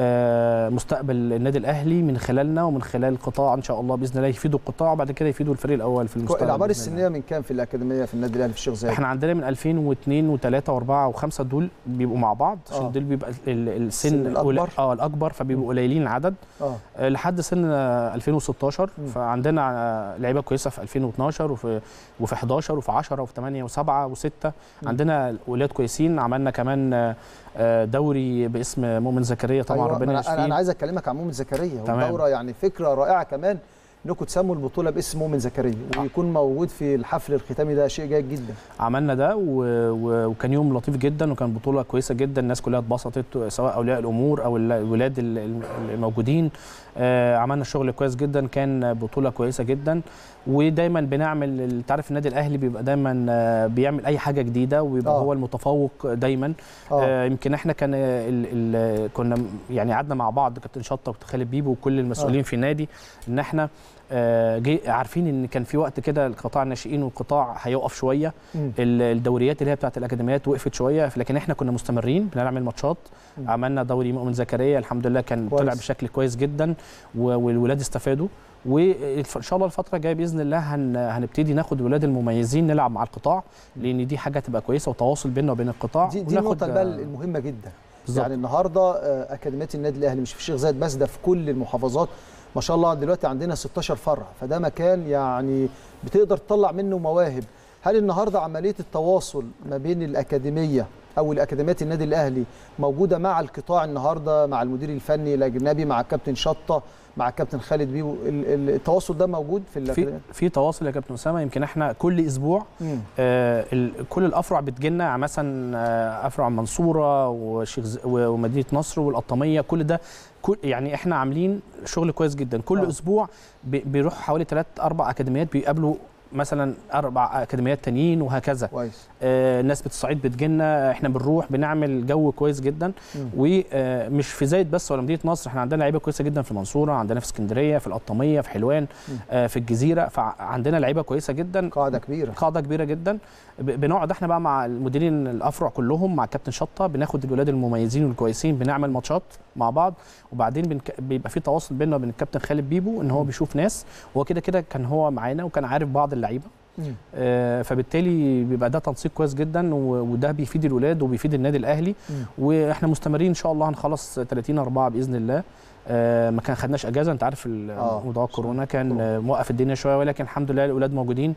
آه، مستقبل النادي الاهلي من خلالنا ومن خلال القطاع ان شاء الله باذن الله يفيدوا القطاع وبعد كده يفيدوا الفريق الاول في المستقبل الاعمار بإذن الله. السنيه من كام في الاكاديميه في النادي الاهلي في الشيخ زايد احنا عندنا من 2002 و3 و4 و5 دول بيبقوا مع بعض عشان آه. دول بيبقى ال- ال- السن السن الأكبر. قليل- اه الاكبر فبيبقوا قليلين العدد اه آه، لحد سن آه، 2016 مم. فعندنا آه، لعيبه كويسه في 2012 وفي وفي 11 وفي 10 وفي 8 و7 و6 عندنا ولاد كويسين عملنا كمان آه، آه، دوري باسم مؤمن زكريا طبعا أيوة، ربنا أنا, انا يشفيه عايز اكلمك عن مؤمن زكريا تمام. والدوره يعني فكره رائعه كمان انكم تسموا البطوله باسم مؤمن زكريا ويكون موجود في الحفل الختامي ده شيء جيد جدا عملنا ده و... و... وكان يوم لطيف جدا وكان بطوله كويسه جدا الناس كلها اتبسطت سواء اولياء الامور او ال- الولاد ال- ال- الموجودين آه عملنا شغل كويس جدا كان بطوله كويسه جدا ودايما بنعمل انت عارف النادي الاهلي بيبقى دايما آه، بيعمل اي حاجه جديده وبيبقى آه. هو المتفوق دايما آه. آه يمكن احنا كان ال... ال... كنا يعني قعدنا مع بعض كابتن شطه وكابتن خالد بيبو وكل المسؤولين آه. في النادي ان احنا آه، جي عارفين ان كان في وقت كده القطاع الناشئين والقطاع هيقف شويه مم. ال- الدوريات اللي هي بتاعت الاكاديميات وقفت شويه لكن احنا كنا مستمرين بنعمل ماتشات مم. عملنا دوري مؤمن زكريا الحمد لله كان كويس. طلع بشكل كويس جدا و- والولاد استفادوا وان شاء الله الفتره الجايه باذن الله هن هنبتدي ناخد الولاد المميزين نلعب مع القطاع لان دي حاجه تبقى كويسه وتواصل بيننا وبين القطاع دي, دي النقطه بقى المهمه جدا بالظبط. يعني النهارده آه، اكاديميه النادي الاهلي مش في الشيخ زايد بس ده في كل المحافظات ما شاء الله دلوقتي عندنا 16 فرع فده مكان يعني بتقدر تطلع منه مواهب هل النهارده عمليه التواصل ما بين الاكاديميه او الاكاديميات النادي الاهلي موجوده مع القطاع النهارده مع المدير الفني الاجنبي مع الكابتن شطه مع الكابتن خالد بيبو ال- ال- التواصل ده موجود في في الاكاديميه في تواصل يا كابتن اسامه يمكن احنا كل اسبوع مم. آه ال- كل الافرع بتجيلنا يعني مثلا آه افرع المنصوره وشيخ ز- و- ومدينه نصر والقطاميه كل ده كل يعني احنا عاملين شغل كويس جدا كل آه. آه. اسبوع بي- بيروح حوالي ثلاث اربع اكاديميات بيقابلوا مثلا اربع اكاديميات تانيين وهكذا كويس آه الناس بتصعيد بتجيلنا احنا بنروح بنعمل جو كويس جدا مم. ومش في زايد بس ولا مدينه نصر احنا عندنا لعيبه كويسه جدا في المنصوره عندنا في اسكندريه في القطاميه في حلوان آه في الجزيره فعندنا لعيبه كويسه جدا قاعده كبيره قاعده كبيره جدا ب- بنقعد احنا بقى مع المديرين الافرع كلهم مع كابتن شطه بناخد الولاد المميزين والكويسين بنعمل ماتشات مع بعض وبعدين بنك... بيبقى في تواصل بيننا وبين الكابتن خالد بيبو ان هو بيشوف ناس هو كده كده كان هو معانا وكان عارف بعض اللعيبه مم. آه، فبالتالي بيبقى ده تنسيق كويس جدا و- وده بيفيد الولاد وبيفيد النادي الاهلي مم. واحنا مستمرين ان شاء الله هنخلص 30 4 باذن الله آه، ما كان خدناش اجازه انت عارف ال- آه. موضوع كورونا كان آه، موقف الدنيا شويه ولكن الحمد لله الاولاد موجودين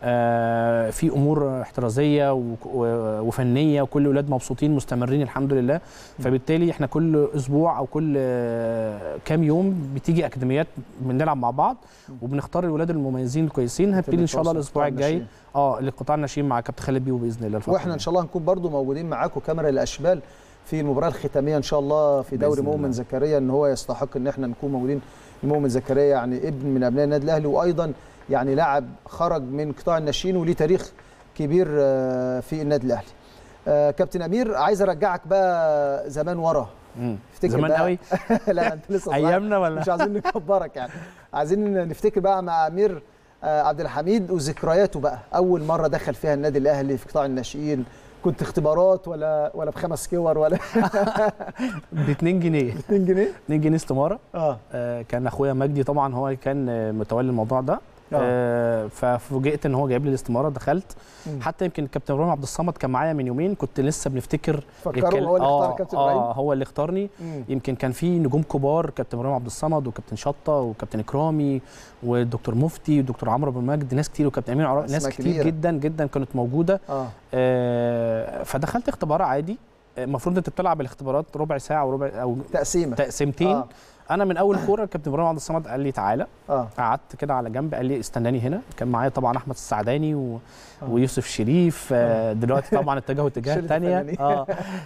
آه، في امور احترازيه و- و- وفنيه وكل الاولاد مبسوطين مستمرين الحمد لله فبالتالي احنا كل اسبوع او كل آه، كام يوم بتيجي اكاديميات بنلعب مع بعض وبنختار الولاد المميزين الكويسين هنبتدي ان شاء الله بتواصل الاسبوع قطاع الجاي الناشئين. اه لقطاع الناشئين مع كابتن خالد بيو باذن الله الفترة واحنا ان شاء الله هنكون برضو موجودين معاكم كاميرا الاشبال في المباراه الختاميه ان شاء الله في دوري بإذن مؤمن الله. زكريا ان هو يستحق ان احنا نكون موجودين مؤمن زكريا يعني ابن من ابناء النادي الاهلي وايضا يعني لاعب خرج من قطاع الناشئين وليه تاريخ كبير آه، في النادي الاهلي آه، كابتن امير عايز ارجعك بقى زمان ورا مم. افتكر زمان بقى- قوي لا انت لسه صغير. ايامنا ولا مش عايزين نكبرك يعني عايزين نفتكر بقى مع امير آه، عبد الحميد وذكرياته بقى اول مره دخل فيها النادي الاهلي في قطاع الناشئين كنت اختبارات ولا ولا بخمس كور ولا ب 2 جنيه 2 جنيه 2 جنيه استماره اه آه كان اخويا مجدي طبعا هو اللي كان آه، متولي الموضوع ده آه. آه ففوجئت ان هو جايب لي الاستماره دخلت مم. حتى يمكن الكابتن ابراهيم عبد الصمد كان معايا من يومين كنت لسه بنفتكر فكروا الكل- هو اللي اختار آه، كابتن اه ابراهيم هو اللي اختارني مم. يمكن كان في نجوم كبار كابتن ابراهيم عبد الصمد وكابتن شطه وكابتن اكرامي والدكتور مفتي والدكتور عمرو ابو مجد ناس كتير وكابتن امين عرا ناس أسماء كتير كبيرة. جدا جدا كانت موجوده اه آه، فدخلت اختبار عادي المفروض انت بتلعب الاختبارات ربع ساعه وربع او تقسيمه تقسيمتين آه. آه. انا من اول كوره كابتن ابراهيم عبد الصمد قال لي تعالى اه قعدت كده على جنب قال لي استناني هنا كان معايا طبعا احمد السعداني و... آه. ويوسف شريف آه. دلوقتي طبعا اتجهوا اتجاه شلة تانية الفنانين. اه,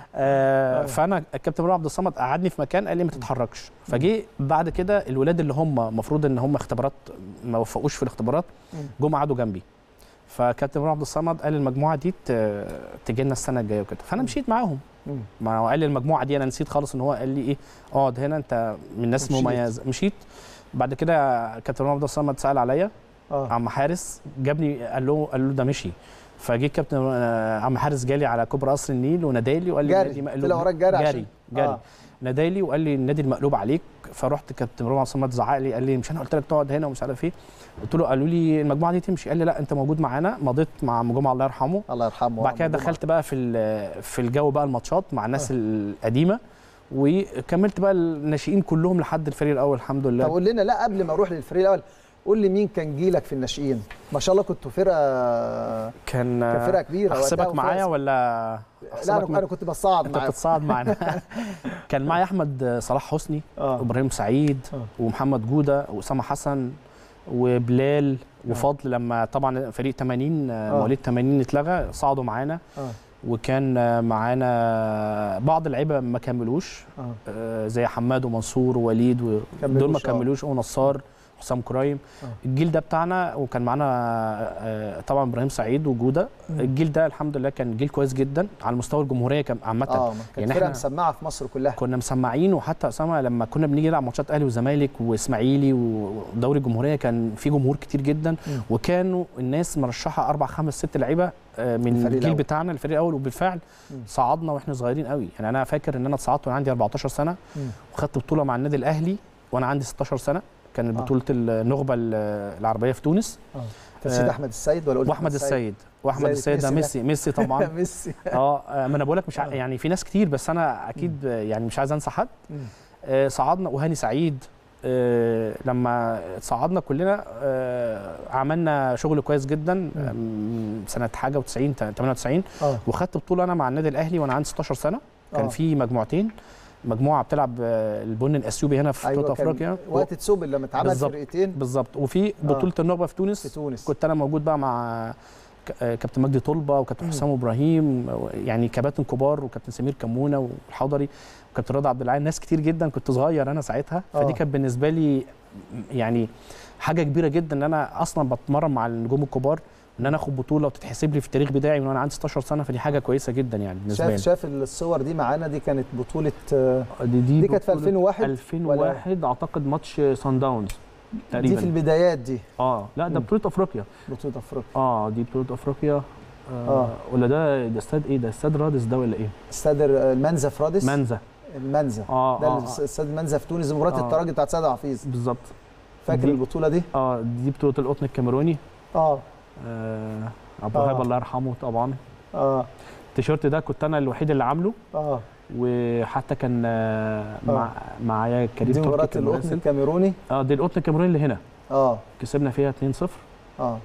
آه. فانا الكابتن ابراهيم عبد الصمد قعدني في مكان قال لي ما تتحركش فجه بعد كده الولاد اللي هم المفروض ان هم اختبارات ما وفقوش في الاختبارات مم. جم قعدوا جنبي فكابتن ابراهيم عبد الصمد قال المجموعه دي ت- تجي لنا السنه الجايه وكده فانا مشيت معاهم مم. ما هو قال لي المجموعه دي انا نسيت خالص ان هو قال لي ايه اقعد هنا انت من الناس ومشيت. المميزه مشيت بعد كده كابتن عبد الصمد سال عليا اه عم حارس جابني قال له قال له ده مشي فجه كابتن آه، عم حارس جالي على كوبري قصر النيل ونادالي وقال لي جري. النادي مقلوب طلع وراك جري عشان- جري جري آه. آه. نادالي وقال لي النادي المقلوب عليك فرحت كابتن ابراهيم عبد الصمد زعق لي قال لي مش انا قلت لك تقعد هنا ومش عارف ايه قلت له قالوا لي المجموعه دي تمشي قال لي لا انت موجود معانا مضيت مع عم جمعه الله يرحمه الله يرحمه بعد كده وعم جمعة. دخلت بقى في ال- في الجو بقى الماتشات مع الناس القديمه وكملت بقى الناشئين كلهم لحد الفريق الاول الحمد طب لله قول لنا لا قبل ما اروح للفريق الاول قول لي مين كان جيلك في الناشئين ما شاء الله كنتوا فرقه كان كان فرقه كبيره وقتها احسبك وفرقة معايا س- ولا لا أحسبك انا انا كنت بصعد انت معاك بتتصاعد معانا كان معايا احمد صلاح حسني اه وابراهيم سعيد آه. ومحمد جوده واسامه حسن وبلال وفضل لما طبعا فريق 80 آه. مواليد 80 اتلغى صعدوا معانا اه وكان آه، معانا بعض اللعيبه ما كملوش اه آه، زي حماد ومنصور ووليد و- كملوش، دول ما آه. كملوش ونصار حسام كرايم آه. الجيل ده بتاعنا وكان معانا آه، طبعا ابراهيم سعيد وجوده مم. الجيل ده الحمد لله كان جيل كويس جدا على مستوى الجمهوريه كان عامه اه كانت يعني فرقه إحنا- مسمعه في مصر كلها كنا مسمعين وحتى اسامه لما كنا بنيجي نلعب ماتشات اهلي وزمالك واسماعيلي ودوري الجمهوريه كان في جمهور كتير جدا مم. وكانوا الناس مرشحه اربع خمس ست لعيبه آه، من الفريق الجيل الأول. بتاعنا الفريق الاول وبالفعل مم. صعدنا واحنا صغيرين قوي يعني انا فاكر ان انا اتصعدت وانا عندي 14 سنه مم. وخدت بطوله مع النادي الاهلي وانا عندي 16 سنه كانت آه. بطوله النخبه ال- العربيه في تونس انت نسيت آه، احمد السيد ولا قلت واحمد السيد واحمد زي السيد ده ميسي ده. ميسي ميسي طبعا ميسي اه آه، ما انا بقول لك مش ع- آه. يعني في ناس كتير بس انا اكيد آه، يعني مش عايز انسى حد مم. آه، صعدنا وهاني سعيد آه، لما صعدنا كلنا آه، عملنا شغل كويس جدا آه، من سنه حاجه و90 98 اه وخدت بطوله انا مع النادي الاهلي وانا عندي 16 سنه كان آه. في مجموعتين مجموعه بتلعب آه، البن الاثيوبي هنا في ايوه بطوله كان افريقيا وقت تسوبل لما اتعمل بالظبط. فرقتين بالظبط وفي بطوله النخبه في تونس في تونس كنت انا موجود بقى مع ك- آه، كابتن مجدي طلبه وكابتن مم. حسام ابراهيم و- يعني كباتن كبار وكابتن سمير كمونه والحضري وكابتن رضا عبد العال ناس كتير جدا كنت صغير انا ساعتها آه. فدي كانت بالنسبه لي يعني حاجه كبيره جدا ان انا اصلا بتمرن مع النجوم الكبار ان انا اخد بطوله وتتحسب لي في التاريخ بتاعي من وانا عندي 16 سنه فدي حاجه كويسه جدا يعني بالنسبه شايف لي شايف الصور دي معانا دي كانت بطوله آه، دي دي, دي كانت في بطولة 2001 2001 اعتقد ماتش سان داونز دي تقريبا في البدايات دي اه لا ده مم. بطوله افريقيا بطوله افريقيا اه دي بطوله افريقيا آه, آه. ولا ده ده استاد ايه ده استاد رادس ده ولا ايه استاد المنزه في رادس منزه المنزه اه ده اه, الاس- آه استاد المنزه في تونس مباراه آه. الترجي بتاعت سيد حفيظ بالظبط فاكر دي- البطوله دي اه دي بطوله القطن الكاميروني اه آه ابو آه. وهاب الله يرحمه طبعا اه التيشيرت ده كنت انا الوحيد اللي عامله اه وحتى كان آه مع معايا كريم دي تركي مباراه كان القطن مراسل. الكاميروني اه دي القطن الكاميروني اللي هنا اه كسبنا فيها 2-0 اه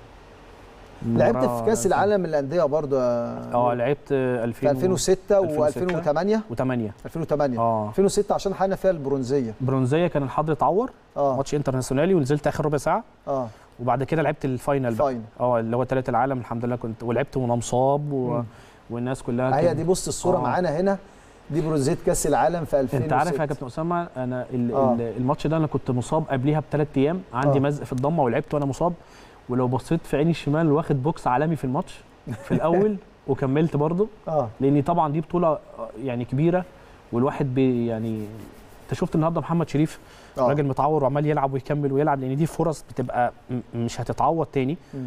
لعبت مباراة- في كاس العالم للانديه برضه آه، اه لعبت آه، 2000 في 2006 2006 و2008 و8 2008 اه 2006 عشان حققنا فيها البرونزيه برونزيه كان الحضر اتعور اه ماتش انترناسيونالي ونزلت اخر ربع ساعه اه وبعد كده لعبت الفاينل بقى فاين اه اللي هو ثلاثة العالم الحمد لله كنت ولعبت وانا مصاب و... مم. والناس كلها هي كانت- دي بص الصوره آه. معانا هنا دي برونزيه كاس العالم في 2006 انت عارف يا كابتن اسامه انا ال... آه. ال- الماتش ده انا كنت مصاب قبليها بثلاث ايام عندي آه. مزق في الضمه ولعبت وانا مصاب ولو بصيت في عيني الشمال واخد بوكس عالمي في الماتش في الاول وكملت برضه اه لان طبعا دي بطوله آه، يعني كبيره والواحد بي يعني انت شفت النهارده محمد شريف اه راجل متعور وعمال يلعب ويكمل ويلعب لان دي فرص بتبقى م- مش هتتعوض تاني مم.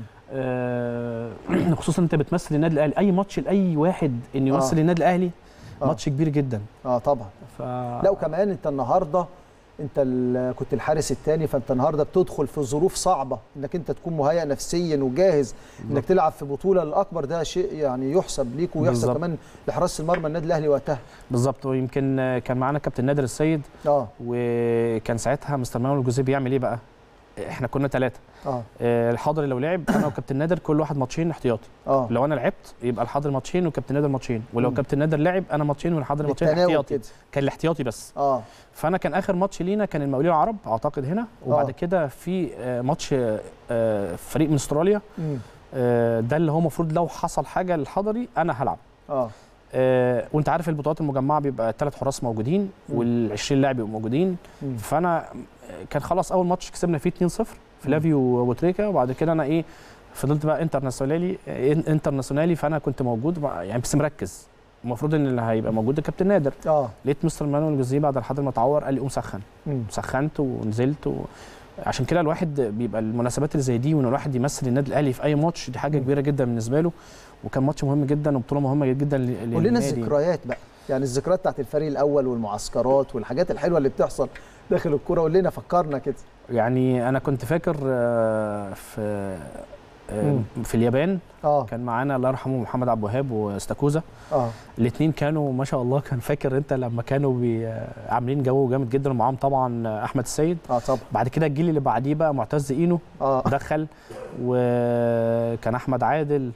آه، خصوصا انت بتمثل النادي الاهلي اي ماتش لاي واحد ان يمثل آه. النادي الاهلي آه. ماتش كبير جدا اه طبعا ف لا وكمان انت النهارده انت ال- كنت الحارس الثاني فانت النهارده بتدخل في ظروف صعبه انك انت تكون مهيئ نفسيا وجاهز انك تلعب في بطوله الاكبر ده شيء يعني يحسب ليك ويحسب بالظبط. كمان لحراسه المرمى النادي الاهلي وقتها بالظبط ويمكن آه، كان معانا كابتن نادر السيد اه وكان ساعتها مستر مانويل جوزيه بيعمل ايه بقى احنا كنا ثلاثه اه الحضري لو لعب انا وكابتن نادر كل واحد ماتشين احتياطي اه لو انا لعبت يبقى الحضري ماتشين وكابتن نادر ماتشين ولو مم. كابتن نادر لعب انا ماتشين والحضري ماتشين بالتناوب احتياطي كده كان الاحتياطي بس اه فانا كان اخر ماتش لينا كان المقاولين العرب اعتقد هنا وبعد آه. كده في آه، ماتش آه، فريق من استراليا مم. آه، ده اللي هو المفروض لو حصل حاجه للحضري انا هلعب اه آه، وانت عارف البطولات المجمعه بيبقى ثلاث حراس موجودين مم. وال20 لاعب بيبقوا موجودين مم. فانا آه، كان خلاص اول ماتش كسبنا فيه 2-0 فلافيو وبوتريكا وبعد كده انا ايه فضلت بقى انترناسيونالي آه، انترناسيونالي فانا كنت موجود بقى- يعني بس مركز المفروض ان اللي هيبقى موجود الكابتن نادر اه لقيت مستر مانويل جوزيه بعد الحضر ما اتعور قال لي قوم سخن مم. سخنت ونزلت و... عشان كده الواحد بيبقى المناسبات اللي زي دي وان الواحد يمثل النادي الاهلي في اي ماتش دي حاجه مم. كبيره جدا بالنسبه له وكان ماتش مهم جدا وبطوله مهمه جدا ل- قول لنا للنادي. الذكريات بقى يعني الذكريات بتاعت الفريق الاول والمعسكرات والحاجات الحلوه اللي بتحصل داخل الكوره قول لنا فكرنا كده يعني انا كنت فاكر آه، في آه، مم. في اليابان اه كان معانا الله يرحمه محمد عبد الوهاب واستاكوزا اه الاثنين كانوا ما شاء الله كان فاكر انت لما كانوا بي عاملين جو جامد جدا ومعاهم طبعا احمد السيد اه طبعا بعد كده الجيل اللي بعديه بقى معتز اينو اه دخل وكان احمد عادل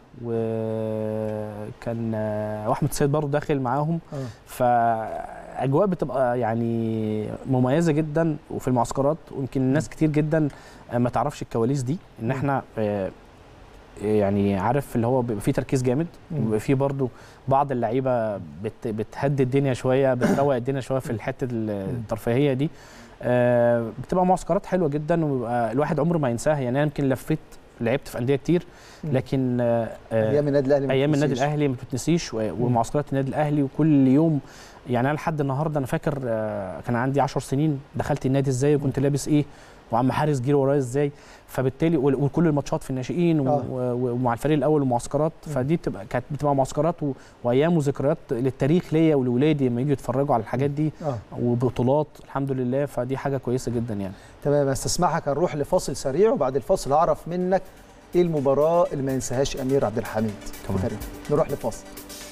وكان واحمد السيد برضه داخل معاهم آه. فاجواء بتبقى يعني مميزه جدا وفي المعسكرات ويمكن الناس كتير جدا ما تعرفش الكواليس دي ان احنا آه، يعني عارف اللي هو بيبقى فيه تركيز جامد مم. وبيبقى فيه برضه بعض اللعيبه بت بتهدي الدنيا شويه بتروق الدنيا شويه في الحته الترفيهيه دي آه، بتبقى معسكرات حلوه جدا وبيبقى الواحد عمره ما ينساها يعني انا يمكن لفيت لعبت في انديه كتير مم. لكن آه، آه، ايام النادي الاهلي ما ايام النادي تتنسيش. الاهلي ما بتتنسيش و- ومعسكرات النادي الاهلي وكل يوم يعني انا لحد النهارده انا فاكر آه، كان عندي 10 سنين دخلت النادي ازاي وكنت لابس ايه وعم حارس جري ورايا ازاي فبالتالي وال- وكل الماتشات في الناشئين و- آه. و- ومع الفريق الاول ومعسكرات مم. فدي بتبقى كانت بتبقى معسكرات و- وايام وذكريات للتاريخ ليا ولولادي لما يجوا يتفرجوا على الحاجات دي اه وبطولات الحمد لله فدي حاجه كويسه جدا يعني تمام استسمحك هنروح لفاصل سريع وبعد الفاصل هعرف منك ايه المباراه اللي ما ينساهاش امير عبد الحميد تمام. كريم. نروح لفاصل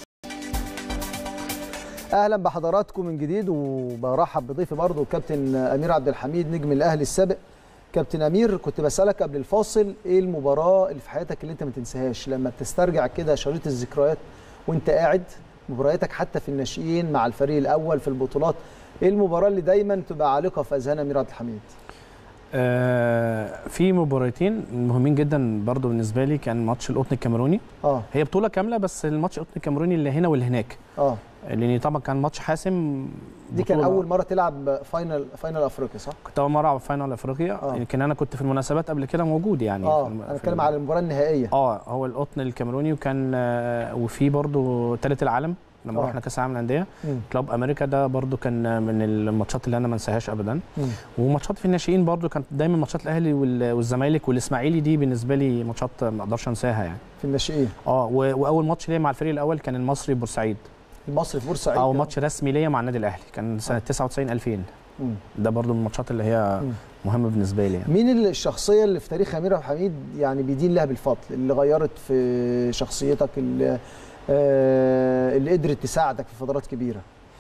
اهلا بحضراتكم من جديد وبرحب بضيفي برضه كابتن امير عبد الحميد نجم الاهلي السابق كابتن امير كنت بسالك قبل الفاصل ايه المباراه اللي في حياتك اللي انت ما تنساهاش لما بتسترجع كده شريط الذكريات وانت قاعد مبارياتك حتى في الناشئين مع الفريق الاول في البطولات ايه المباراه اللي دايما تبقى عالقه في اذهان امير عبد الحميد آه، في مباراتين مهمين جدا برضو بالنسبه لي كان ماتش القطن الكاميروني اه هي بطوله كامله بس الماتش القطن الكاميروني اللي هنا واللي هناك اه لان طبعا كان ماتش حاسم دي كان بطولة- اول مره تلعب فاينل فاينل افريقيا صح كنت اول مره العب فاينل افريقيا آه. يمكن انا كنت في المناسبات قبل كده موجود يعني اه في الم- انا في بتكلم الم- على المباراه النهائيه اه هو القطن الكاميروني وكان آه، وفي برضو ثالث العالم لما آه. رحنا كاس العالم للانديه مم. كلوب امريكا ده برضو كان من الماتشات اللي انا ما انساهاش ابدا مم. وماتشات في الناشئين برضو كانت دايما ماتشات الاهلي وال- والزمالك والاسماعيلي دي بالنسبه لي ماتشات ما اقدرش انساها يعني في الناشئين اه و- واول ماتش ليا مع الفريق الاول كان المصري بورسعيد المصري في بورسعيد او كان- ماتش رسمي ليا مع النادي الاهلي كان سنه 99 2000 مم. ده برضو من الماتشات اللي هي مم. مهمه بالنسبه لي يعني. مين الشخصيه اللي في تاريخ امير عبد الحميد يعني بيدين لها بالفضل اللي غيرت في شخصيتك اللي, آه اللي قدرت تساعدك في فترات كبيره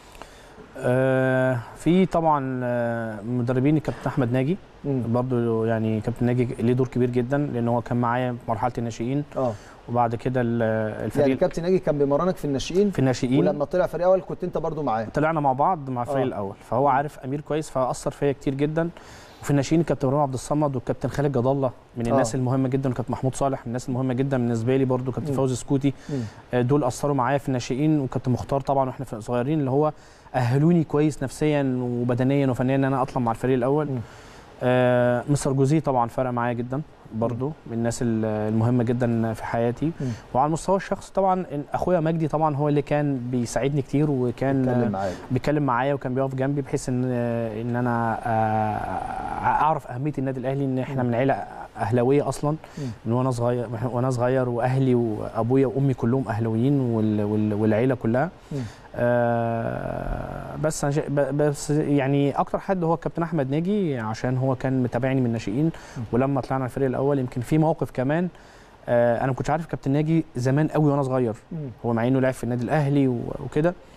آه في طبعا آه، مدربين الكابتن احمد ناجي مم. برضو يعني كابتن ناجي ليه دور كبير جدا لان هو كان معايا في مرحله الناشئين اه وبعد كده ال- الفريق يعني كابتن ناجي كان بيمرنك في الناشئين في الناشئين ولما طلع فريق اول كنت انت برضو معاه طلعنا مع بعض مع الفريق آه. الاول فهو عارف امير كويس فاثر فيا كتير جدا وفي الناشئين الكابتن ابراهيم عبد الصمد والكابتن خالد جد الله من الناس آه. المهمه جدا وكابتن محمود صالح من الناس المهمه جدا بالنسبه لي برضو كابتن مم. فوزي سكوتي مم. آه، دول اثروا معايا في الناشئين وكابتن مختار طبعا واحنا في صغيرين اللي هو اهلوني كويس نفسيا وبدنيا وفنيا ان انا اطلع مع الفريق الاول مم. آه مستر جوزيه طبعا فرق معايا جدا برضو من الناس ال- المهمه جدا في حياتي مم. وعلى المستوى الشخصي طبعا إن اخويا مجدي طبعا هو اللي كان بيساعدني كتير وكان اتكلم معايا بيتكلم معايا وكان بيقف جنبي بحيث ان ان انا آه، اعرف اهميه النادي الاهلي ان احنا من عيله اهلاويه اصلا مم. من وانا صغير وانا صغير واهلي وابويا وامي كلهم اهلاويين وال- وال- والعيله كلها مم. آه، بس أنا شا- ب- بس يعني اكتر حد هو الكابتن احمد ناجي عشان هو كان متابعني من الناشئين ولما طلعنا الفريق الاول يمكن في موقف كمان آه، انا ما كنتش عارف كابتن ناجي زمان قوي وانا صغير مم. هو مع انه لعب في النادي الاهلي و- وكده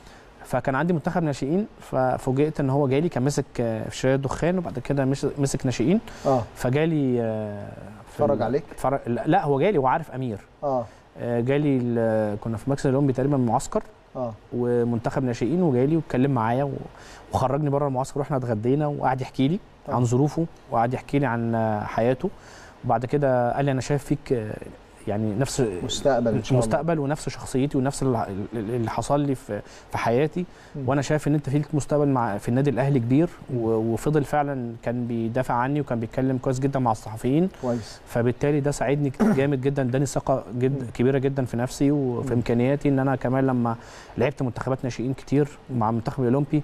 فكان عندي منتخب ناشئين ففوجئت ان هو جالي كان مسك آه، في شركه دخان وبعد كده مش- مسك ناشئين اه فجالي آه، في اتفرج ال- عليك اتفرج لا لا، هو جالي هو عارف امير اه آه، جالي ال- كنا في ماكس الاولمبي تقريبا معسكر اه ومنتخب ناشئين وجالي واتكلم معايا و- وخرجني بره المعسكر واحنا اتغدينا وقعد يحكي لي طبعا. عن ظروفه وقعد يحكي لي عن آه، حياته وبعد كده قال لي انا شايف فيك آه، يعني نفس مستقبل ان شاء الله مستقبل ونفس شخصيتي ونفس اللي اللي حصل لي في في حياتي مم. وانا شايف ان انت فيك مستقبل مع في النادي الاهلي كبير و- وفضل فعلا كان بيدافع عني وكان بيتكلم كويس جدا مع الصحفيين كويس فبالتالي ده ساعدني جامد جدا اداني ثقه جد كبيره جدا في نفسي وفي مم. امكانياتي ان انا كمان لما لعبت منتخبات ناشئين كتير مع المنتخب الاولمبي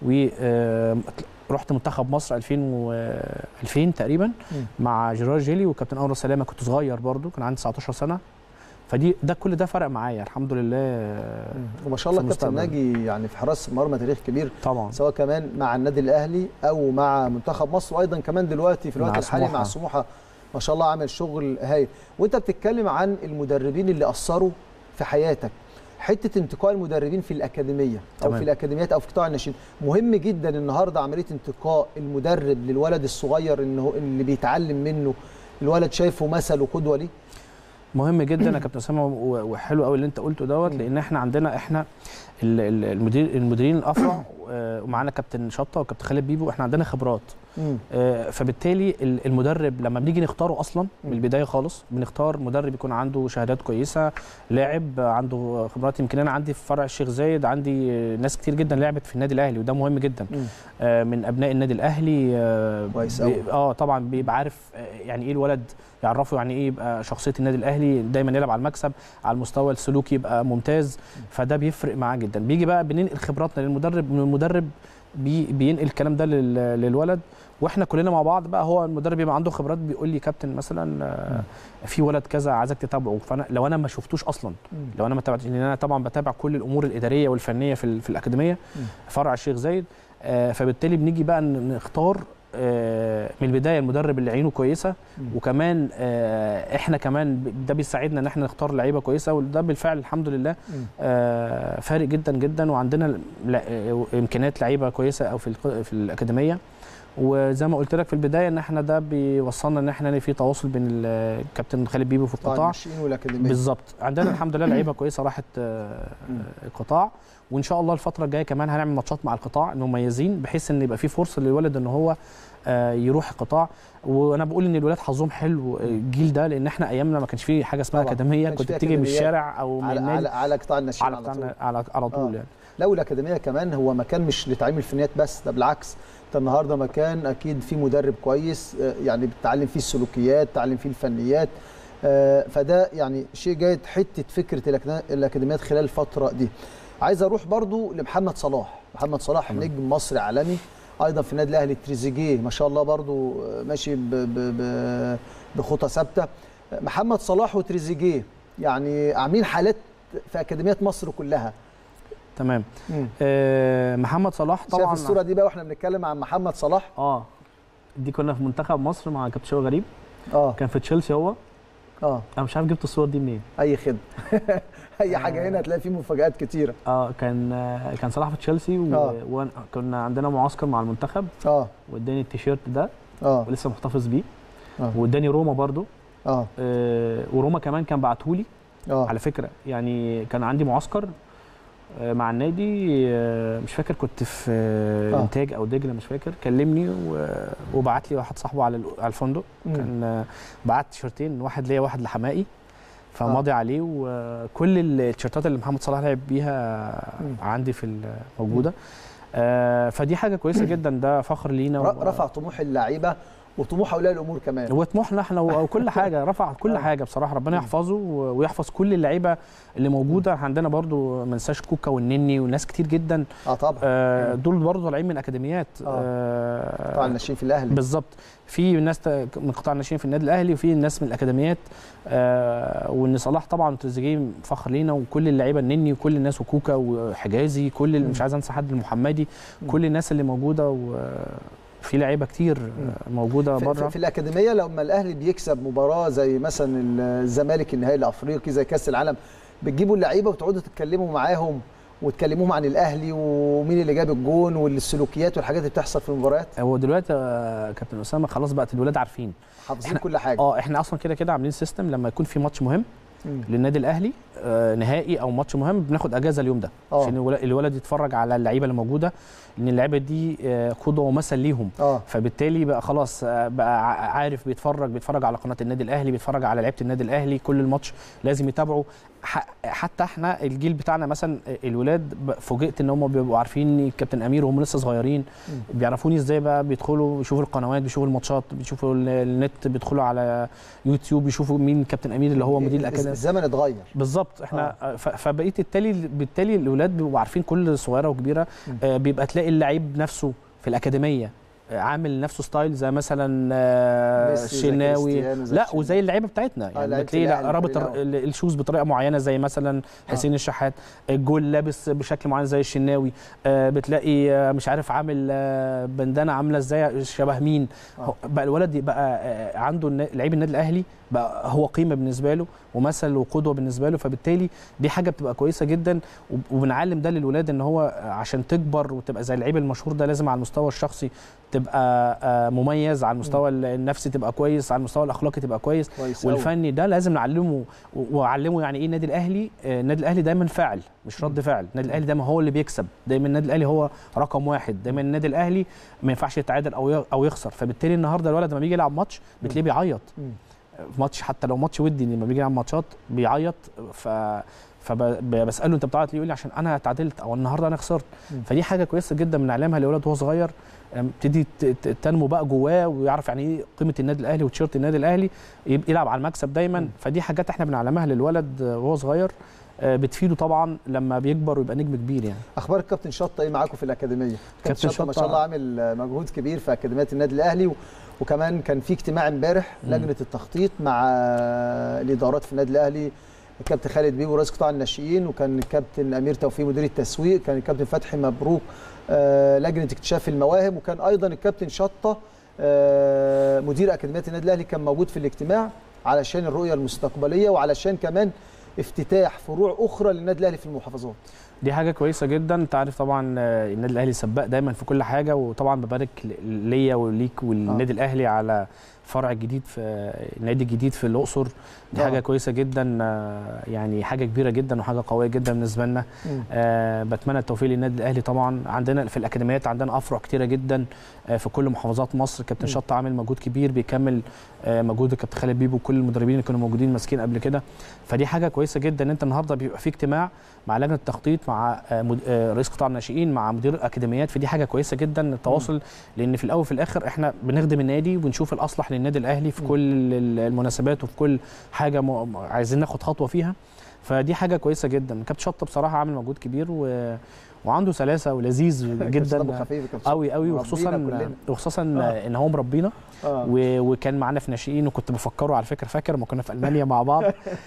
ورحت منتخب مصر 2000 و 2000 تقريبا مم. مع جيرار جيلي وكابتن انور سلامه كنت صغير برضو كان عندي 19 سنه فدي ده كل ده فرق معايا الحمد لله وما شاء الله في كابتن المستقبل. ناجي يعني في حراس مرمى تاريخ كبير طبعا سواء كمان مع النادي الاهلي او مع منتخب مصر وايضا كمان دلوقتي في الوقت مع الحالي مع سموحة. سموحه ما شاء الله عامل شغل هايل وانت بتتكلم عن المدربين اللي اثروا في حياتك حته انتقاء المدربين في الاكاديميه او تمام. في الاكاديميات او في قطاع الناشئين مهم جدا النهارده عمليه انتقاء المدرب للولد الصغير ان هو اللي بيتعلم منه الولد شايفه مثل وقدوه ليه مهم جدا يا كابتن اسامه و- وحلو قوي اللي انت قلته دوت لان احنا عندنا احنا ال- ال- المدير المديرين الافرع آه، ومعانا كابتن شطه وكابتن خالد بيبو احنا عندنا خبرات مم. آه، فبالتالي ال- المدرب لما بنيجي نختاره اصلا من مم. البدايه خالص بنختار مدرب يكون عنده شهادات كويسه لاعب عنده خبرات يمكن انا عندي في فرع الشيخ زايد عندي آه، ناس كتير جدا لعبت في النادي الاهلي وده مهم جدا مم. آه، من ابناء النادي الاهلي آه، كويس بي- أوي. اه طبعا بيبقى عارف آه، يعني ايه الولد يعرفه يعني ايه يبقى شخصيه النادي الاهلي دايما يلعب على المكسب على المستوى السلوكي يبقى ممتاز فده بيفرق معاه جدا بيجي بقى بننقل خبراتنا للمدرب من المدرب بي بينقل الكلام ده لل- للولد واحنا كلنا مع بعض بقى هو المدرب بيبقى عنده خبرات بيقول لي كابتن مثلا آه، في ولد كذا عايزك تتابعه فانا لو انا ما شفتوش اصلا مم. لو انا ما تابعتش لان انا طبعا بتابع كل الامور الاداريه والفنيه في, ال- في الاكاديميه مم. فرع الشيخ زايد آه، فبالتالي بنيجي بقى ن- نختار آه، من البدايه المدرب اللي عينه كويسه مم. وكمان وكمان آه، احنا كمان ب- ده بيساعدنا ان احنا نختار لعيبه كويسه وده بالفعل الحمد لله مم. آه، فارق جدا جدا وعندنا لا- آه، امكانيات لعيبه كويسه او في الق- في الاكاديميه وزي ما قلت لك في البدايه ان احنا ده بيوصلنا ان احنا في تواصل بين الكابتن خالد بيبو في قطاع القطاع الناشئين والاكاديميه بالظبط عندنا الحمد لله لعيبه كويسه راحت آه، مم. القطاع وان شاء الله الفتره الجايه كمان هنعمل ماتشات مع القطاع مميزين بحيث ان يبقى في فرصه للولد ان هو آه، يروح القطاع وانا بقول ان الولاد حظهم حلو آه، الجيل ده لان احنا ايامنا ما كانش فيه حاجه اسمها طبعاً. اكاديميه كانش كنت فيه بتيجي من أكاديميات الشارع او من على على النادي على قطاع الناشئين على على طول على على, على طول آه. يعني لا والاكاديميه كمان هو مكان مش لتعليم الفنيات بس ده بالعكس انت النهارده مكان اكيد فيه مدرب كويس آه، يعني بتتعلم فيه السلوكيات تعلم فيه الفنيات آه، فده يعني شيء جيد حته فكره الأكنا- الاكاديميات خلال الفتره دي عايز اروح برضو لمحمد صلاح محمد صلاح نجم مصري عالمي ايضا في النادي الاهلي تريزيجيه ما شاء الله برضو آه، ماشي ب- ب- ب- بخطى ثابته آه، محمد صلاح وتريزيجيه يعني عاملين حالات في اكاديميات مصر كلها تمام مم. آه محمد صلاح طبعا طبعا الصوره دي بقى واحنا بنتكلم عن محمد صلاح اه دي كنا في منتخب مصر مع كابتن شوقي غريب اه كان في تشيلسي هو اه انا مش عارف جبت الصور دي منين اي خدمه اي حاجه هنا هتلاقي فيه مفاجات كتيره اه كان آه كان صلاح في تشيلسي آه. وكنا عندنا معسكر مع المنتخب اه واداني التيشيرت ده اه ولسه محتفظ بيه آه. واداني روما برضو اه آه وروما كمان كان بعتهولي اه على فكره يعني كان عندي معسكر آه، مع النادي آه، مش فاكر كنت في آه، آه. انتاج او دجله مش فاكر كلمني و- وبعت لي واحد صاحبه على ال- على الفندق مم. كان آه، بعت تيشرتين واحد ليا واحد لحمائي فماضي عليه وكل ال- التيشيرتات اللي محمد صلاح لعب بيها مم. عندي في ال- موجوده آه، فدي حاجه كويسه جدا ده فخر لينا ر- رفع طموح اللعيبه وطموح اولياء الامور كمان هو طموحنا احنا وكل حاجه رفع كل آه. حاجه بصراحه ربنا يحفظه و- ويحفظ كل اللعيبه اللي موجوده عندنا برضو ما ننساش كوكا والنني وناس كتير جدا اه طبعا آه، دول برضو طالعين من اكاديميات آه. قطاع آه، الناشئين في الاهلي بالظبط في ناس تا- من قطاع الناشئين في النادي الاهلي وفي ناس من الاكاديميات آه، وان صلاح طبعا وتريزيجيه فخر لينا وكل اللعيبه النني وكل الناس وكوكا وحجازي كل اللي- مش عايز انسى حد المحمدي كل الناس اللي موجوده وفي لعيبه كتير آه، موجوده في, بره في, في الاكاديميه لما الاهلي بيكسب مباراه زي مثلا الزمالك النهائي الافريقي زي كاس العالم بتجيبوا اللعيبه وتقعدوا تتكلموا معاهم وتكلموهم عن الاهلي ومين اللي جاب الجون والسلوكيات والحاجات اللي بتحصل في المباريات هو دلوقتي آه، كابتن اسامه خلاص بقت الولاد عارفين حافظين إحنا- كل حاجه اه احنا اصلا كده كده عاملين سيستم لما يكون في ماتش مهم مم. للنادي الاهلي آه، نهائي او ماتش مهم بناخد اجازه اليوم ده آه. عشان الولد- الولد يتفرج على اللعيبه اللي موجوده لان اللعيبه دي آه، قدوه ومثل ليهم اه فبالتالي بقى خلاص آه، بقى ع- عارف بيتفرج بيتفرج على قناه النادي الاهلي بيتفرج على لعيبه النادي الاهلي كل الماتش لازم يتابعوا ح- حتى احنا الجيل بتاعنا مثلا الولاد ب- فوجئت ان هم بيبقوا عارفين الكابتن امير وهم لسه صغيرين بيعرفوني ازاي بقى بيدخلوا بيشوفوا القنوات بيشوفوا الماتشات بيشوفوا ال- النت بيدخلوا على يوتيوب يشوفوا مين كابتن امير اللي هو مدير الاكاديميه الزمن اتغير بالظبط احنا آه. فبقيت التالي بالتالي الاولاد بيبقوا عارفين كل صغيره وكبيره آه بيبقى تلاقي اللعيب نفسه في الاكاديميه آه، عامل نفسه ستايل زي مثلا آه، ميسي، زي الشناوي كريستيانو، زي لا الشناوي. وزي اللعيبه بتاعتنا يعني لعيبة بتلاقي الأهلي، لا، رابط فريق ال- ال- الشوز بطريقه معينه زي مثلا حسين الشحات الجول لابس بشكل معين زي الشناوي آه، بتلاقي آه، مش عارف عامل آه، بندانه عامله ازاي شبه مين هو- بقى الولد بقى آه، عنده النا- لعيب النادي الاهلي بقى هو قيمه بالنسبه له ومثل وقدوه بالنسبه له فبالتالي دي حاجه بتبقى كويسه جدا وب- وبنعلم ده للولاد ان هو عشان تكبر وتبقى زي اللعيب المشهور ده لازم على المستوى الشخصي تبقى آه، مميز على المستوى النفسي تبقى كويس على المستوى الاخلاقي تبقى كويس كويس أوي. والفني ده لازم نعلمه و- واعلمه يعني ايه النادي الاهلي آه، النادي الاهلي دايما فاعل مش رد فعل النادي الاهلي دايما هو اللي بيكسب دايما النادي الاهلي هو رقم واحد دايما النادي الاهلي ما ينفعش يتعادل او ي- او يخسر فبالتالي النهارده الولد لما بيجي يلعب ماتش بتلاقيه بيعيط مم. في ماتش حتى لو ماتش ودي لما بيجي يلعب ماتشات بيعيط ف فبساله انت بتعيط ليه يقول لي عشان انا اتعادلت او النهارده انا خسرت مم. فدي حاجه كويسه جدا بنعلمها للولد وهو صغير أم، تبتدي ت- ت- تنمو بقى جواه ويعرف يعني ايه قيمه النادي الاهلي وتيشيرت النادي الاهلي يب- يلعب على المكسب دايما فدي حاجات احنا بنعلمها للولد آه، وهو صغير آه، بتفيده طبعا لما بيكبر ويبقى نجم كبير يعني اخبار الكابتن شطه ايه معاكم في الاكاديميه كابتن كابتن شطه ما شطة- شاء الله عامل آه، مجهود كبير في اكاديميات النادي الاهلي و... وكمان كان في اجتماع امبارح مم. لجنه التخطيط مع آه، الادارات في النادي الاهلي الكابتن خالد بيه ورئيس قطاع الناشئين وكان الكابتن امير توفيق مدير التسويق كان الكابتن فتحي مبروك آه، لجنه اكتشاف المواهب وكان ايضا الكابتن شطه آه، مدير اكاديميه النادي الاهلي كان موجود في الاجتماع علشان الرؤيه المستقبليه وعلشان كمان افتتاح فروع اخرى للنادي الاهلي في المحافظات دي حاجه كويسه جدا انت عارف طبعا آه، النادي الاهلي سباق دايما في كل حاجه وطبعا ببارك ل- ليا وليك والنادي الاهلي على فرع جديد في النادي الجديد في الاقصر دي آه. حاجه كويسه جدا آه، يعني حاجه كبيره جدا وحاجه قويه جدا بالنسبه لنا مم. آه بتمنى التوفيق للنادي الاهلي طبعا عندنا في الاكاديميات عندنا افرع كتيره جدا آه في كل محافظات مصر كابتن مم. شطه عامل مجهود كبير بيكمل آه مجهود الكابتن خالد بيبو وكل المدربين اللي كانوا موجودين ماسكين قبل كده فدي حاجه كويسه جدا ان انت النهارده بيبقى في اجتماع مع لجنه التخطيط مع آه مد... آه رئيس قطاع الناشئين مع مدير الاكاديميات فدي حاجه كويسه جدا التواصل لان في الاول وفي الاخر احنا بنخدم النادي وبنشوف الاصلح للنادي الاهلي في مم. كل ال- المناسبات وفي كل حاجه م... عايزين ناخد خطوه فيها فدي حاجه كويسه جدا كابتن شطه بصراحه عامل مجهود كبير و... وعنده سلاسه ولذيذ دمه جدا خفيف كابتن قوي قوي مربينا وخصوصا كلنا. وخصوصا آه. ان هو مربينا آه. و- وكان معانا في ناشئين وكنت بفكره على فكره فاكر ما كنا في المانيا مع بعض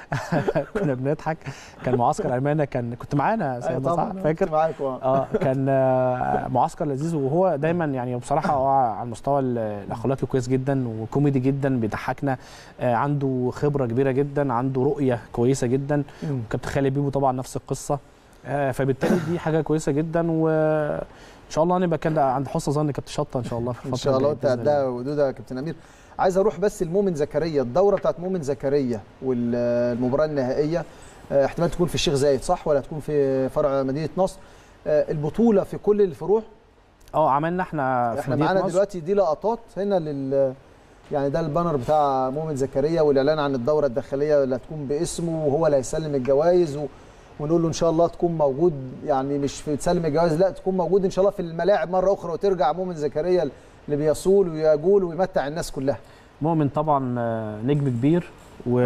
كنا بنضحك كان معسكر المانيا كان كنت معانا أيوة سيدنا طبعا صح فاكر معاكم آه. اه كان آه، معسكر لذيذ وهو دايما يعني بصراحه هو على المستوى ال- الاخلاقي كويس جدا وكوميدي جدا بيضحكنا آه، عنده خبره كبيره جدا عنده رؤيه كويسه جدا مم. كابتن خالد بيبو طبعا نفس القصه آه، فبالتالي دي حاجه كويسه جدا وان شاء الله نبقى كان عند حسن ظن كابتن شطه ان شاء الله في ان الفتره شاء الله الجاية انت بإذن الله. قدها ودوده يا كابتن امير عايز اروح بس لمؤمن زكريا الدوره بتاعت مؤمن زكريا والمباراه النهائيه آه، احتمال تكون في الشيخ زايد صح ولا تكون في فرع مدينه نصر آه، البطوله في كل الفروع اه عملنا احنا في احنا مدينة معانا نصر. دلوقتي دي لقطات هنا لل يعني ده البانر بتاع مؤمن زكريا والاعلان عن الدوره الداخليه اللي هتكون باسمه وهو اللي هيسلم الجوائز و... ونقول له ان شاء الله تكون موجود يعني مش في تسلم الجوائز لا تكون موجود ان شاء الله في الملاعب مره اخرى وترجع مؤمن زكريا اللي بيصول ويجول ويمتع الناس كلها مؤمن طبعا آه، نجم كبير و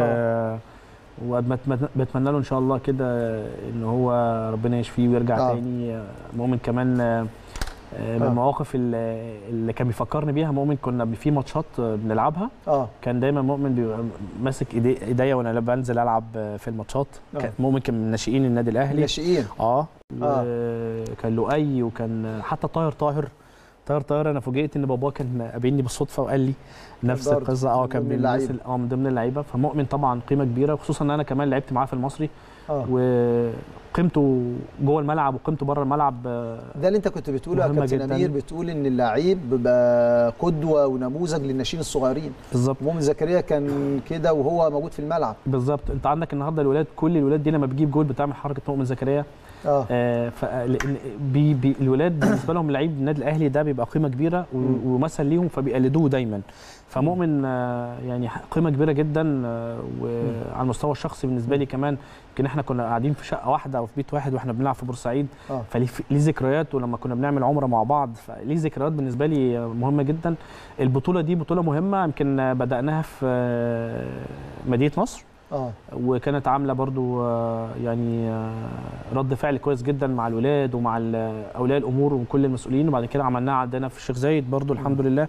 وبتمنى له ان شاء الله كده ان هو ربنا يشفيه ويرجع آه. آه. تاني آه، مؤمن كمان آه، آه، من آه. المواقف اللي اللي كان بيفكرني بيها مؤمن كنا في ماتشات آه، بنلعبها اه كان دايما مؤمن بيبقى ماسك إيدي- ايديا وانا بنزل العب آه، في الماتشات آه. كان مؤمن كان من ناشئين النادي الاهلي ناشئين اه آه. كان لؤي وكان حتى طاهر طاهر طاير طاير انا فوجئت ان بابا كان قابلني بالصدفه وقال لي نفس برضه القصه اه من كان ضمن من الناس اللعيبة. ال- اه من ضمن اللعيبه فمؤمن طبعا قيمه كبيره خصوصا ان انا كمان لعبت معاه في المصري اه وقيمته جوه الملعب وقيمته بره الملعب آه، ده اللي انت كنت بتقوله يا مهمة كابتن جداً. امير بتقول ان اللعيب بيبقى قدوه ونموذج للناشئين الصغيرين بالظبط مؤمن زكريا كان كده وهو موجود في الملعب بالظبط انت عندك النهارده الولاد كل الولاد دي لما بتجيب جول بتعمل حركه مؤمن زكريا اه آه ف لأن بي بي الولاد بالنسبه لهم لعيب النادي الاهلي ده بيبقى قيمه كبيره و- مم. ومثل ليهم فبيقلدوه دايما فمؤمن آه يعني قيمه كبيره جدا آه وعلى المستوى الشخصي بالنسبه لي كمان يمكن احنا كنا قاعدين في شقه واحده او في بيت واحد واحنا بنلعب في بورسعيد اه فليه ليه ذكريات ولما كنا بنعمل عمره مع بعض فليه ذكريات بالنسبه لي مهمه جدا البطوله دي بطوله مهمه يمكن بداناها في آه، مدينه نصر اه وكانت عامله برضو آه، يعني آه، رد فعل كويس جدا مع الولاد ومع ال- اولياء الامور وكل المسؤولين وبعد كده عملناها عندنا في الشيخ زايد برضو الحمد لله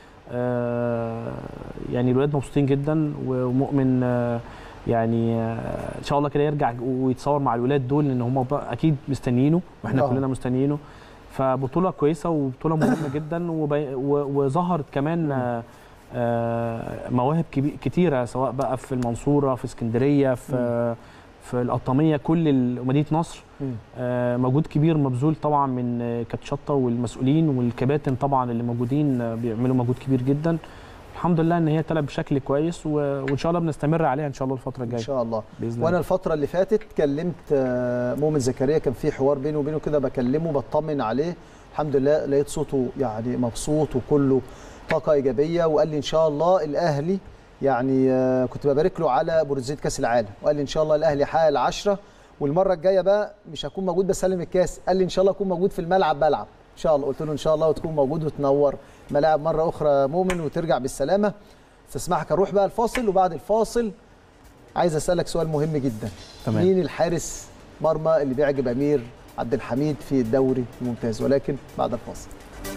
آه، يعني الولاد مبسوطين جدا ومؤمن آه، يعني آه، ان شاء الله كده يرجع ويتصور مع الولاد دول لان هم بقى اكيد مستنيينه واحنا آه. كلنا مستنيينه فبطوله كويسه وبطوله مهمه جدا وبي- و- وظهرت كمان آه، آه، مواهب كبي- كتيره سواء بقى في المنصوره في اسكندريه في في القطاميه كل ال- مدينه نصر مم. آه، مجهود كبير مبذول طبعا من آه، كابتن شطه والمسؤولين والكباتن طبعا اللي موجودين آه، بيعملوا مجهود كبير جدا الحمد لله ان هي تلعب بشكل كويس و- وان شاء الله بنستمر عليها ان شاء الله الفتره ان الجايه شاء الله باذن الله وانا الفتره اللي فاتت كلمت آه، مؤمن زكريا كان في حوار بيني وبينه كده بكلمه بطمن عليه الحمد لله لقيت صوته يعني مبسوط وكله طاقه ايجابيه وقال لي ان شاء الله الاهلي يعني آه، كنت ببارك له على برونزيه كاس العالم وقال لي ان شاء الله الاهلي حقق العشره والمره الجايه بقى مش هكون موجود بسلم الكاس قال لي ان شاء الله اكون موجود في الملعب بلعب ان شاء الله قلت له ان شاء الله وتكون موجود وتنور ملاعب مره اخرى مؤمن وترجع بالسلامه استسمحك اروح بقى الفاصل وبعد الفاصل عايز اسالك سؤال مهم جدا تمام. مين الحارس مرمى اللي بيعجب امير عبد الحميد في الدوري الممتاز ولكن بعد الفاصل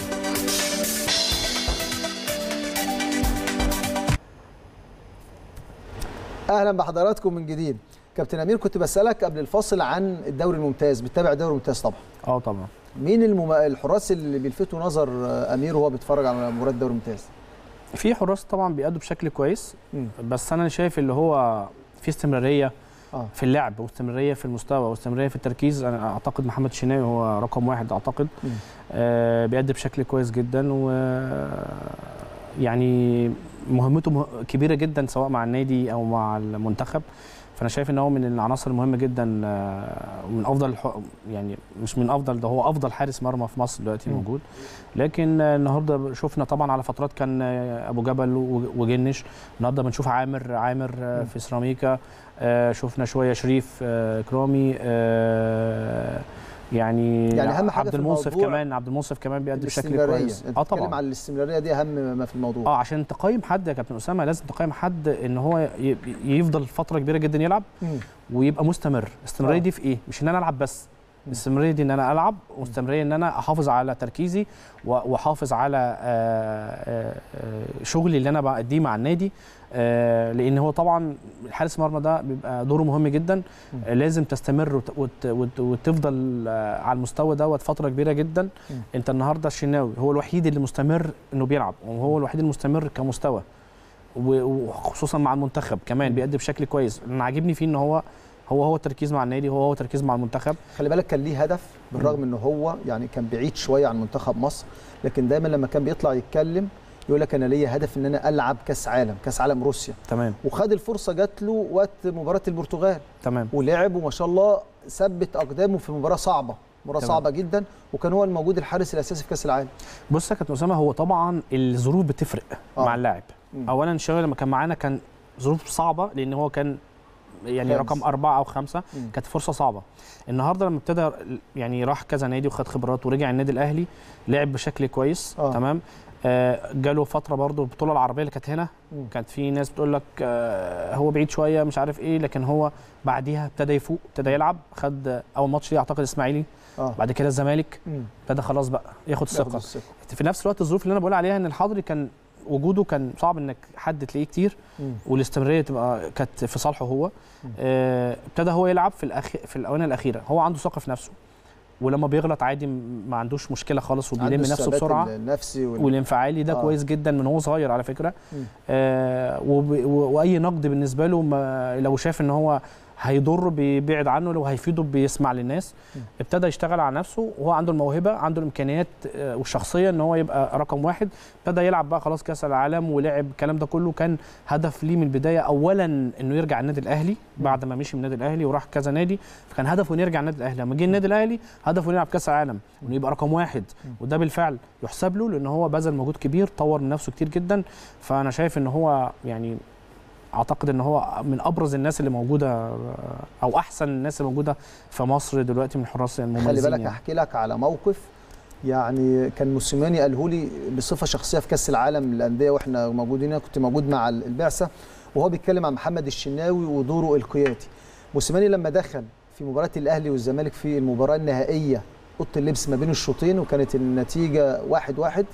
اهلا بحضراتكم من جديد كابتن امير كنت بسالك قبل الفاصل عن الدوري الممتاز بتتابع الدوري الممتاز طبعا اه طبعا مين المم... الحراس اللي بيلفتوا نظر آه، امير وهو بيتفرج على مباراه الدوري الممتاز في حراس طبعا بيأدوا بشكل كويس مم. بس انا شايف اللي هو في استمراريه اه في اللعب واستمراريه في المستوى واستمراريه في التركيز انا اعتقد محمد شناوي هو رقم واحد اعتقد مم. آه بيأدي بشكل كويس جدا و يعني مهمته مه- كبيره جدا سواء مع النادي او مع المنتخب فانا شايف ان هو من العناصر المهمه جدا آه، ومن افضل الح- يعني مش من افضل ده هو افضل حارس مرمى في مصر دلوقتي مم. موجود لكن آه، النهارده شفنا طبعا على فترات كان آه، ابو جبل و- وجنش النهارده بنشوف عامر عامر آه، مم. في سيراميكا آه، شفنا شويه شريف آه، كرامي آه، يعني يعني أهم حاجة عبد في المنصف الموضوع كمان عبد المنصف كمان بيأدي بشكل الاستمراريه كويس انت اه بتتكلم طبعا على الاستمراريه دي اهم ما في الموضوع اه عشان تقيم حد يا كابتن اسامه لازم تقيم حد ان هو ي- يفضل فتره كبيره جدا يلعب مم. ويبقى مستمر الاستمراريه آه. دي في ايه مش ان انا العب بس الاستمراريه دي ان انا العب واستمراريه ان انا احافظ على تركيزي و- واحافظ على آه، آه، آه، شغلي اللي انا بأديه مع النادي آه، لان هو طبعا حارس المرمى ده بيبقى دوره مهم جدا آه، لازم تستمر وت- وت- وت- وتفضل آه، على المستوى دوت فتره كبيره جدا مم. انت النهارده الشناوي هو الوحيد اللي مستمر انه بيلعب وهو الوحيد المستمر كمستوى و- وخصوصا مع المنتخب كمان بيأدي بشكل كويس انا عاجبني فيه ان هو هو هو التركيز مع النادي هو هو التركيز مع المنتخب خلي بالك كان ليه هدف بالرغم ان هو يعني كان بعيد شويه عن منتخب مصر لكن دايما لما كان بيطلع يتكلم يقول لك انا ليا هدف ان انا العب كاس عالم كاس عالم روسيا تمام وخد الفرصه جات له وقت مباراه البرتغال تمام ولعب وما شاء الله ثبت اقدامه في مباراه صعبه مباراه تمام. صعبه جدا وكان هو الموجود الحارس الاساسي في كاس العالم بص يا كابتن اسامه هو طبعا الظروف بتفرق آه. مع اللاعب مم. اولا الشغل لما كان معانا كان ظروف صعبه لان هو كان يعني خامس. رقم أربعة أو خمسة مم. كانت فرصة صعبة النهاردة لما ابتدى يعني راح كذا نادي وخد خبرات ورجع النادي الأهلي لعب بشكل كويس آه. تمام آه جاله فترة برضو البطولة العربية اللي كانت هنا مم. كانت في ناس بتقول لك آه هو بعيد شوية مش عارف إيه لكن هو بعديها ابتدى يفوق ابتدى يلعب خد أول ماتش ليه أعتقد إسماعيلي اه بعد كده الزمالك مم. ابتدى خلاص بقى ياخد ياخد ثقة الثقة. في نفس الوقت الظروف اللي انا بقول عليها ان الحضري كان وجوده كان صعب انك حد تلاقيه كتير مم. والاستمراريه تبقى كانت في صالحه هو آه، ابتدى هو يلعب في الأخ... في الاونه الاخيره هو عنده ثقه في نفسه ولما بيغلط عادي م- ما عندوش مشكله خالص وبيلم عنده نفسه الثبات بسرعه النفسي وال... والانفعالي ده آه. آه. كويس جدا من هو صغير على فكره مم. آه وب... و... واي نقد بالنسبه له ما... لو شاف ان هو هيضر بيبعد عنه لو هيفيده بيسمع للناس مم. ابتدى يشتغل على نفسه وهو عنده الموهبه عنده الامكانيات آه، والشخصيه ان هو يبقى رقم واحد ابتدى يلعب بقى خلاص كاس العالم ولعب الكلام ده كله كان هدف ليه من البدايه اولا انه يرجع النادي الاهلي بعد ما مشي من النادي الاهلي وراح كذا نادي فكان هدفه انه يرجع النادي الاهلي لما جه النادي الاهلي هدفه انه يلعب كاس العالم وانه يبقى رقم واحد وده بالفعل يحسب له لان هو بذل مجهود كبير طور من نفسه كتير جدا فانا شايف ان هو يعني اعتقد ان هو من ابرز الناس اللي موجوده او احسن الناس اللي موجوده في مصر دلوقتي من الحراس المميزين خلي بالك يعني. احكي لك على موقف يعني كان موسيماني قاله لي بصفه شخصيه في كاس العالم للانديه واحنا موجودين أنا كنت موجود مع البعثه وهو بيتكلم عن محمد الشناوي ودوره القيادي موسيماني لما دخل في مباراه الاهلي والزمالك في المباراه النهائيه اوضه اللبس ما بين الشوطين وكانت النتيجه واحد واحد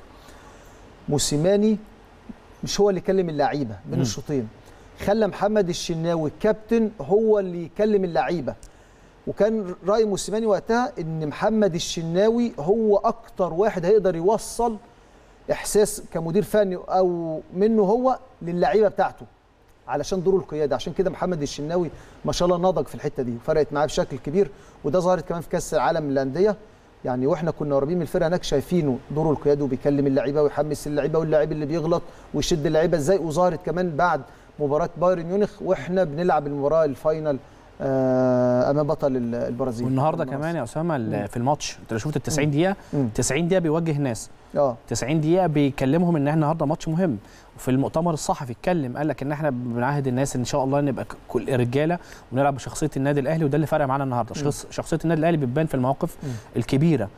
موسيماني مش هو اللي كلم اللعيبه بين مم. الشوطين خلى محمد الشناوي الكابتن هو اللي يكلم اللعيبه وكان راي موسيماني وقتها ان محمد الشناوي هو اكتر واحد هيقدر يوصل احساس كمدير فني او منه هو للعيبه بتاعته علشان دوره القيادي عشان كده محمد الشناوي ما شاء الله نضج في الحته دي فرقت معاه بشكل كبير وده ظهرت كمان في كاس العالم للانديه يعني واحنا كنا قريبين من الفرقه هناك شايفينه دوره القيادي وبيكلم اللعيبه ويحمس اللعيبه واللاعب اللي بيغلط ويشد اللعيبه ازاي وظهرت كمان بعد مباراه بايرن ميونخ واحنا بنلعب المباراه الفاينل آه، امام بطل ال- البرازيل والنهارده كمان يا اسامه مم. ال- في الماتش انت لو شفت ال 90 دقيقه مم. 90 دقيقه بيوجه الناس اه 90 دقيقه بيكلمهم ان احنا النهارده ماتش مهم وفي المؤتمر الصحفي اتكلم قال لك ان احنا بنعهد الناس ان شاء الله نبقى ك- كل رجاله ونلعب بشخصيه النادي الاهلي وده اللي فرق معانا النهارده مم. شخص شخصيه النادي الاهلي بتبان في المواقف مم. الكبيره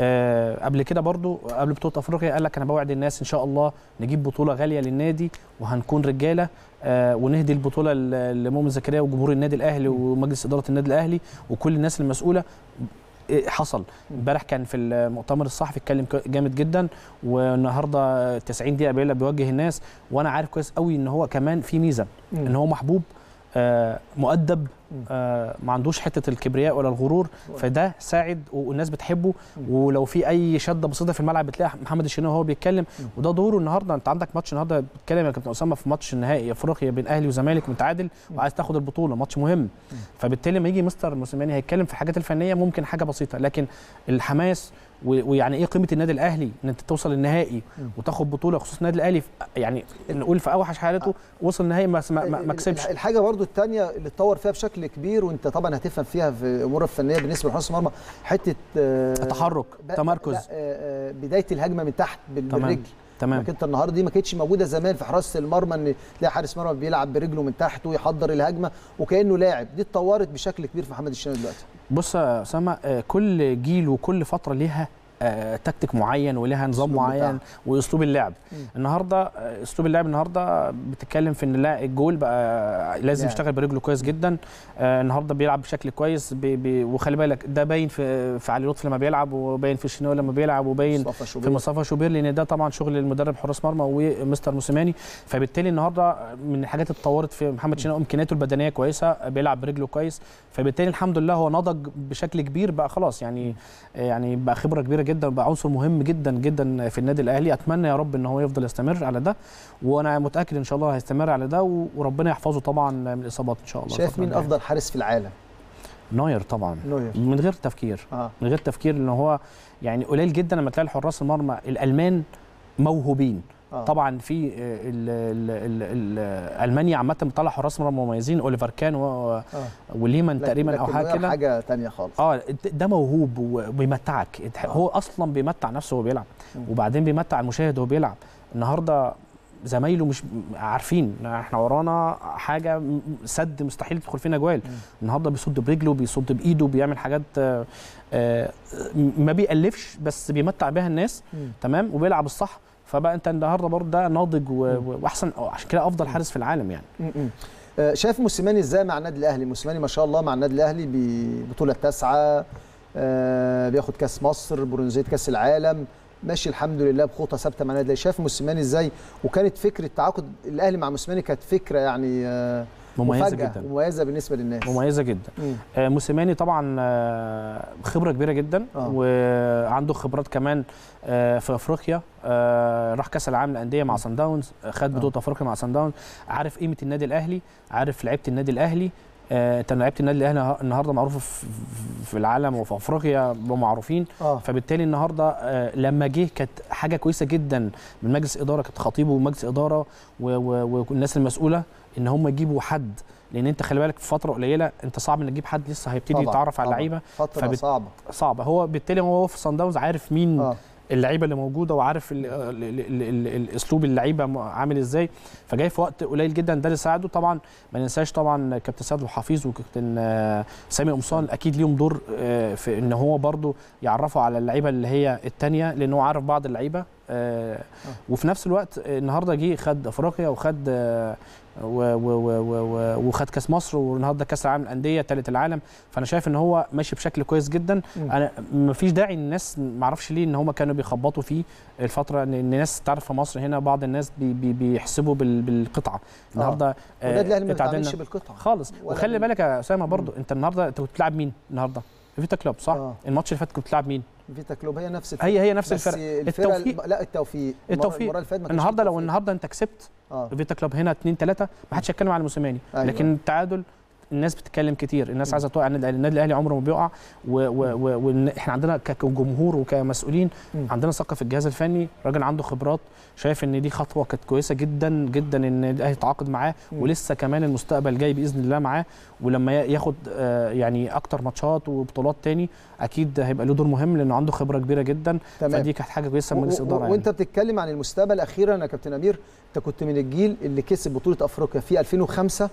آه قبل كده برضو قبل بطوله افريقيا قال لك انا بوعد الناس ان شاء الله نجيب بطوله غاليه للنادي وهنكون رجاله آه ونهدي البطوله ل- لمؤمن زكريا وجمهور النادي الاهلي ومجلس اداره النادي الاهلي وكل الناس المسؤوله إيه حصل امبارح كان في المؤتمر الصحفي اتكلم ك- جامد جدا والنهارده 90 دقيقه بيلا بيوجه الناس وانا عارف كويس قوي ان هو كمان في ميزه مم. ان هو محبوب آه مؤدب مم. آه ما عندوش حته الكبرياء ولا الغرور فده ساعد والناس بتحبه ولو في اي شده بسيطه في الملعب بتلاقي محمد الشناوي وهو بيتكلم وده دوره النهارده انت عندك ماتش النهارده بتتكلم يا كابتن اسامه في ماتش النهائي افريقيا بين اهلي وزمالك متعادل وعايز تاخد البطوله ماتش مهم فبالتالي لما يجي مستر موسيماني هيتكلم في الحاجات الفنيه ممكن حاجه بسيطه لكن الحماس و- ويعني ايه قيمه النادي الاهلي ان انت توصل النهائي وتاخد بطوله خصوصا النادي الاهلي في- يعني نقول في اوحش حالته وصل النهائي ما ما- ما ما كسبش الحاجه برضو الثانيه اللي اتطور فيها بشكل كبير وانت طبعا هتفهم فيها في الامور الفنيه بالنسبه لحراس المرمى حته آه، تحرك ب- تمركز لا، آه، آه، بدايه الهجمه من تحت بال- تمام. بالرجل تمام لكن انت النهارده دي ما كانتش موجوده زمان في حراسه المرمى ان تلاقي حارس مرمى بيلعب برجله من تحت ويحضر الهجمه وكانه لاعب دي اتطورت بشكل كبير في محمد الشناوي دلوقتي بص يا اسامه آه، كل جيل وكل فتره ليها آه، تكتيك معين ولها نظام أسلوب معين بتاعها. واسلوب اللعب مم. النهارده آه، اسلوب اللعب النهارده بتتكلم في ان لا الجول بقى لازم لاعب. يشتغل برجله كويس جدا آه، النهارده بيلعب بشكل كويس بي بي وخلي بالك ده باين في في علي لطفي لما بيلعب وباين في الشناوي لما بيلعب وباين مصطفى في شوبير مصطفى شوبير لان ده طبعا شغل المدرب حراس مرمى ومستر موسيماني فبالتالي النهارده من الحاجات اللي اتطورت في محمد شناوي امكانياته البدنيه كويسه بيلعب برجله كويس فبالتالي الحمد لله هو نضج بشكل كبير بقى خلاص يعني يعني بقى خبره كبيره جدا بقى عنصر مهم جدا جدا في النادي الاهلي اتمنى يا رب ان هو يفضل يستمر على ده وانا متاكد ان شاء الله هيستمر على ده و- وربنا يحفظه طبعا من الاصابات ان شاء الله شايف الفترة مين الجاية. افضل حارس في العالم نوير طبعا نوير من غير تفكير اه من غير تفكير ان هو يعني قليل جدا لما تلاقي حراس المرمى الالمان موهوبين آه. طبعا في ال ال ال ال المانيا عامه بتطلع حراس مرمى مميزين اوليفر كان و- آه. وليمان لكن- تقريبا او لكن حاجه نوير كده حاجه ثانيه خالص اه د- ده موهوب وبيمتعك هو اصلا بيمتع نفسه وهو بيلعب وبعدين بيمتع المشاهد وهو بيلعب النهارده زمايله مش عارفين احنا ورانا حاجه م- سد مستحيل يدخل فينا جوال النهارده بيصد برجله بيصد بايده بيعمل حاجات آه، آه، ما بيألفش بس بيمتع بيها الناس مم. تمام وبيلعب الصح فبقى انت النهارده برضه ده ناضج و- و- واحسن عشان كده افضل حارس في العالم يعني م- م. آه، شايف موسيماني ازاي مع النادي الاهلي موسيماني ما شاء الله مع النادي الاهلي ببطوله تاسعه آه، بياخد كاس مصر برونزيه كاس العالم ماشي الحمد لله بخطى ثابته مع النادي الاهلي شايف موسيماني ازاي وكانت فكره تعاقد الاهلي مع موسيماني كانت فكره يعني آه، مميزه مفاجأة جدا مميزه بالنسبه للناس مميزه جدا مم. آه، موسيماني طبعا آه، خبره كبيره جدا آه. وعنده خبرات كمان آه، في افريقيا آه، راح كاس العالم للانديه مع سان داونز خد بطوله افريقيا مع سان داونز عارف قيمه النادي الاهلي عارف لعيبه النادي الاهلي آه، انت لعيبه النادي الاهلي النهارده معروفه في- في العالم وفي افريقيا بقوا معروفين اه فبالتالي النهارده آه، لما جه كانت حاجه كويسه جدا من مجلس اداره كانت خطيبه ومجلس اداره و- و- والناس المسؤوله ان هم يجيبوا حد لان انت خلي بالك في فتره قليله انت صعب انك تجيب حد لسه هيبتدي طبعاً، يتعرف على طبعاً. اللعيبه فتره فبت- صعبه صعبه هو بالتالي هو في صن داونز عارف مين اه اللعيبه اللي موجوده وعارف ال ال ال ال ال الاسلوب اللعيبه م- عامل ازاي فجاي في وقت قليل جدا ده اللي ساعده طبعا ما ننساش طبعا كابتن سيد الحفيظ وكابتن آه، سامي قمصان اكيد ليهم دور آه، في ان هو برضو يعرفوا على اللعيبه اللي هي الثانيه لان هو عارف بعض اللعيبه آه، وفي نفس الوقت آه، النهارده جه خد افريقيا وخد آه، و- و- و- و- و- وخد كاس مصر والنهارده كاس العالم للانديه ثالث العالم فانا شايف ان هو ماشي بشكل كويس جدا مم. انا مفيش داعي الناس ما اعرفش ليه ان هم كانوا بيخبطوا فيه الفتره ان الناس تعرف في مصر هنا بعض الناس بي بي بيحسبوا بال- بالقطعه النهارده والنادي الاهلي ما اتعادلنا بيتعاملش بالقطعه خالص ولا وخلي بال- بالك يا اسامه برضو انت النهارده انت كنت بتلعب مين النهارده فيتا كلوب صح آه. الماتش اللي فات كنت بتلعب مين فيتا كلوب هي نفس الفرقه هي هي نفس بس الفرق الفرقه التوفيق لا التوفيق المرة- التوفيق المره اللي فاتت ما كانش النهارده فيه لو توفيق. النهارده انت كسبت اه فيتا كلوب هنا 2 3 ما حدش هيتكلم على موسيماني أيوة. لكن التعادل الناس بتتكلم كتير الناس عايزه توقع النادي الاهلي النادي الاهلي عمره ما بيقع واحنا عندنا ك- كجمهور وكمسؤولين مم. عندنا ثقه في الجهاز الفني راجل عنده خبرات شايف ان دي خطوه كانت كويسه جدا جدا ان الاهلي يتعاقد معاه مم. ولسه كمان المستقبل جاي باذن الله معاه ولما ي- ياخد آه، يعني اكتر ماتشات وبطولات تاني اكيد هيبقى له دور مهم لانه عنده خبره كبيره جدا تمام. فدي كانت حاجه كويسه من و- مجلس و- الاداره وانت بتتكلم عن المستقبل اخيرا يا كابتن امير انت كنت من الجيل اللي كسب بطوله افريقيا في 2005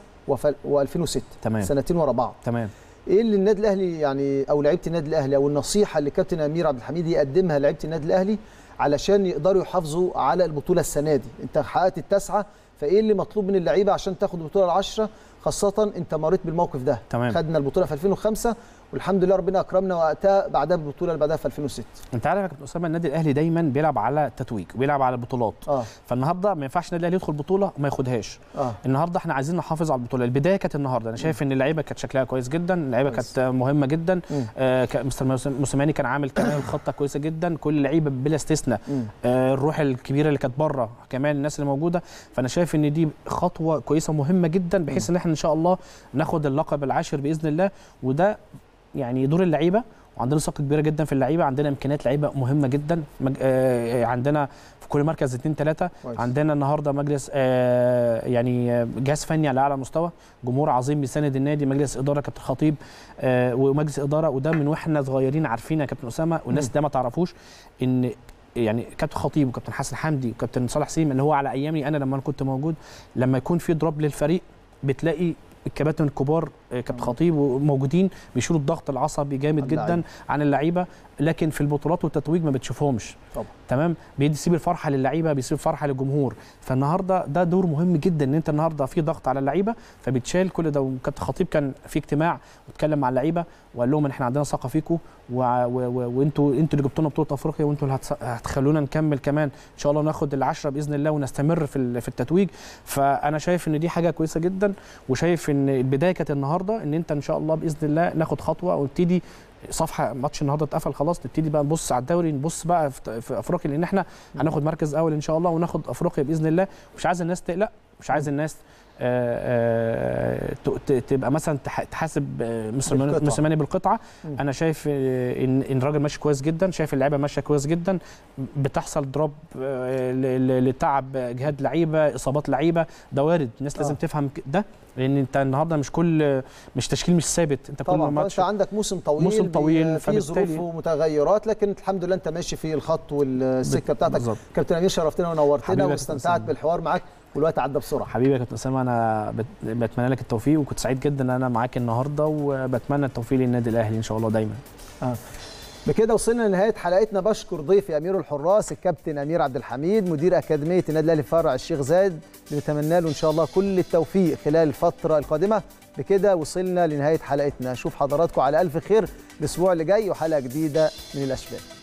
و2006 تمام سنتين ورا بعض تمام ايه اللي النادي الاهلي يعني او لعيبه النادي الاهلي او النصيحه اللي كابتن امير عبد الحميد يقدمها لعيبه النادي الاهلي علشان يقدروا يحافظوا على البطوله السنه دي انت حققت التاسعه فايه اللي مطلوب من اللعيبه عشان تاخد البطوله العشره خاصه انت مريت بالموقف ده تمام. خدنا البطوله في 2005 والحمد لله ربنا اكرمنا وقتها بعدها بالبطوله اللي بعدها في 2006 انت عارف يا كابتن اسامه النادي الاهلي دايما بيلعب على التتويج وبيلعب على البطولات اه فالنهارده ما ينفعش النادي الاهلي يدخل بطوله وما ياخدهاش اه النهارده احنا عايزين نحافظ على البطوله البدايه كانت النهارده انا شايف ان اللعيبه كانت شكلها كويس جدا اللعيبه كويس. كانت مهمه جدا مم. آه ك- مستر موس- موسيماني كان عامل كمان خطه كويسه جدا كل اللعيبه بلا استثناء مم. آه الروح الكبيره اللي كانت بره كمان الناس اللي موجوده فانا شايف ان دي خطوه كويسه مهمه جدا بحيث ان احنا ان شاء الله ناخد اللقب العاشر باذن الله وده يعني دور اللعيبه وعندنا ثقه كبيره جدا في اللعيبه عندنا امكانيات لعيبه مهمه جدا مج... آه عندنا في كل مركز اثنين ثلاثه كويس. عندنا النهارده مجلس آه يعني آه، جهاز فني على اعلى مستوى جمهور عظيم بيساند النادي مجلس اداره كابتن خطيب آه ومجلس اداره وده من واحنا صغيرين عارفين يا كابتن اسامه والناس مم. ده ما تعرفوش ان يعني كابتن خطيب وكابتن حسن حمدي وكابتن صالح سليم اللي هو على ايامي انا لما انا كنت موجود لما يكون في دروب للفريق بتلاقي الكباتن الكبار آه، كابتن خطيب وموجودين بيشيلوا الضغط العصبي جامد عن جدا اللعيبة. عن اللعيبه لكن في البطولات والتتويج ما بتشوفهمش طبعا تمام بيسيب الفرحه للعيبه بيسيب فرحه للجمهور فالنهارده ده دور مهم جدا ان انت النهارده في ضغط على اللعيبه فبتشال كل ده وكابتن خطيب كان في اجتماع واتكلم مع اللعيبه وقال لهم ان احنا عندنا ثقه فيكم و- و- و- وانتوا انتوا اللي جبتوا لنا بطوله افريقيا وانتوا اللي هتس- هتخلونا نكمل كمان ان شاء الله ناخد العشره باذن الله ونستمر في ال- في التتويج فانا شايف ان دي حاجه كويسه جدا وشايف ان البدايه كانت النهارده ان انت ان شاء الله باذن الله ناخد خطوه ونبتدي صفحه ماتش النهارده اتقفل خلاص نبتدي بقى نبص على الدوري نبص بقى في في افريقيا لان احنا هناخد مركز اول ان شاء الله وناخد افريقيا باذن الله مش عايز الناس تقلق مش عايز الناس آه، آه، ت- ت- تبقى مثلا تح- تحاسب آه، مستر بالقطعة. موسيماني بالقطعه مم. انا شايف آه، ان ان الراجل ماشي كويس جدا شايف اللعيبه ماشيه كويس جدا بتحصل دروب آه، ل- ل- لتعب جهاد لعيبه اصابات لعيبه ده وارد الناس لازم آه. تفهم ك- ده لان انت النهارده مش كل مش تشكيل مش ثابت انت كل طبعا ماتش انت عندك موسم طويل موسم بي- طويل، فيه فبالتالي- ظروف ومتغيرات لكن الحمد لله انت ماشي في الخط والسكه بتاعتك بالظبط. كابتن امير شرفتنا حبيبي ونورتنا يا واستمتعت كابتن سامي. بالحوار معاك والوقت عدى بسرعه حبيبي يا كابتن اسامه انا بت- بتمنى لك التوفيق وكنت سعيد جدا ان انا معاك النهارده وبتمنى التوفيق للنادي الاهلي ان شاء الله دايما بكده وصلنا لنهايه حلقتنا بشكر ضيفي امير الحراس الكابتن امير عبد الحميد مدير اكاديميه النادي الاهلي فرع الشيخ زايد بنتمنى له ان شاء الله كل التوفيق خلال الفتره القادمه بكده وصلنا لنهايه حلقتنا اشوف حضراتكم على الف خير الاسبوع اللي جاي وحلقه جديده من الاشبال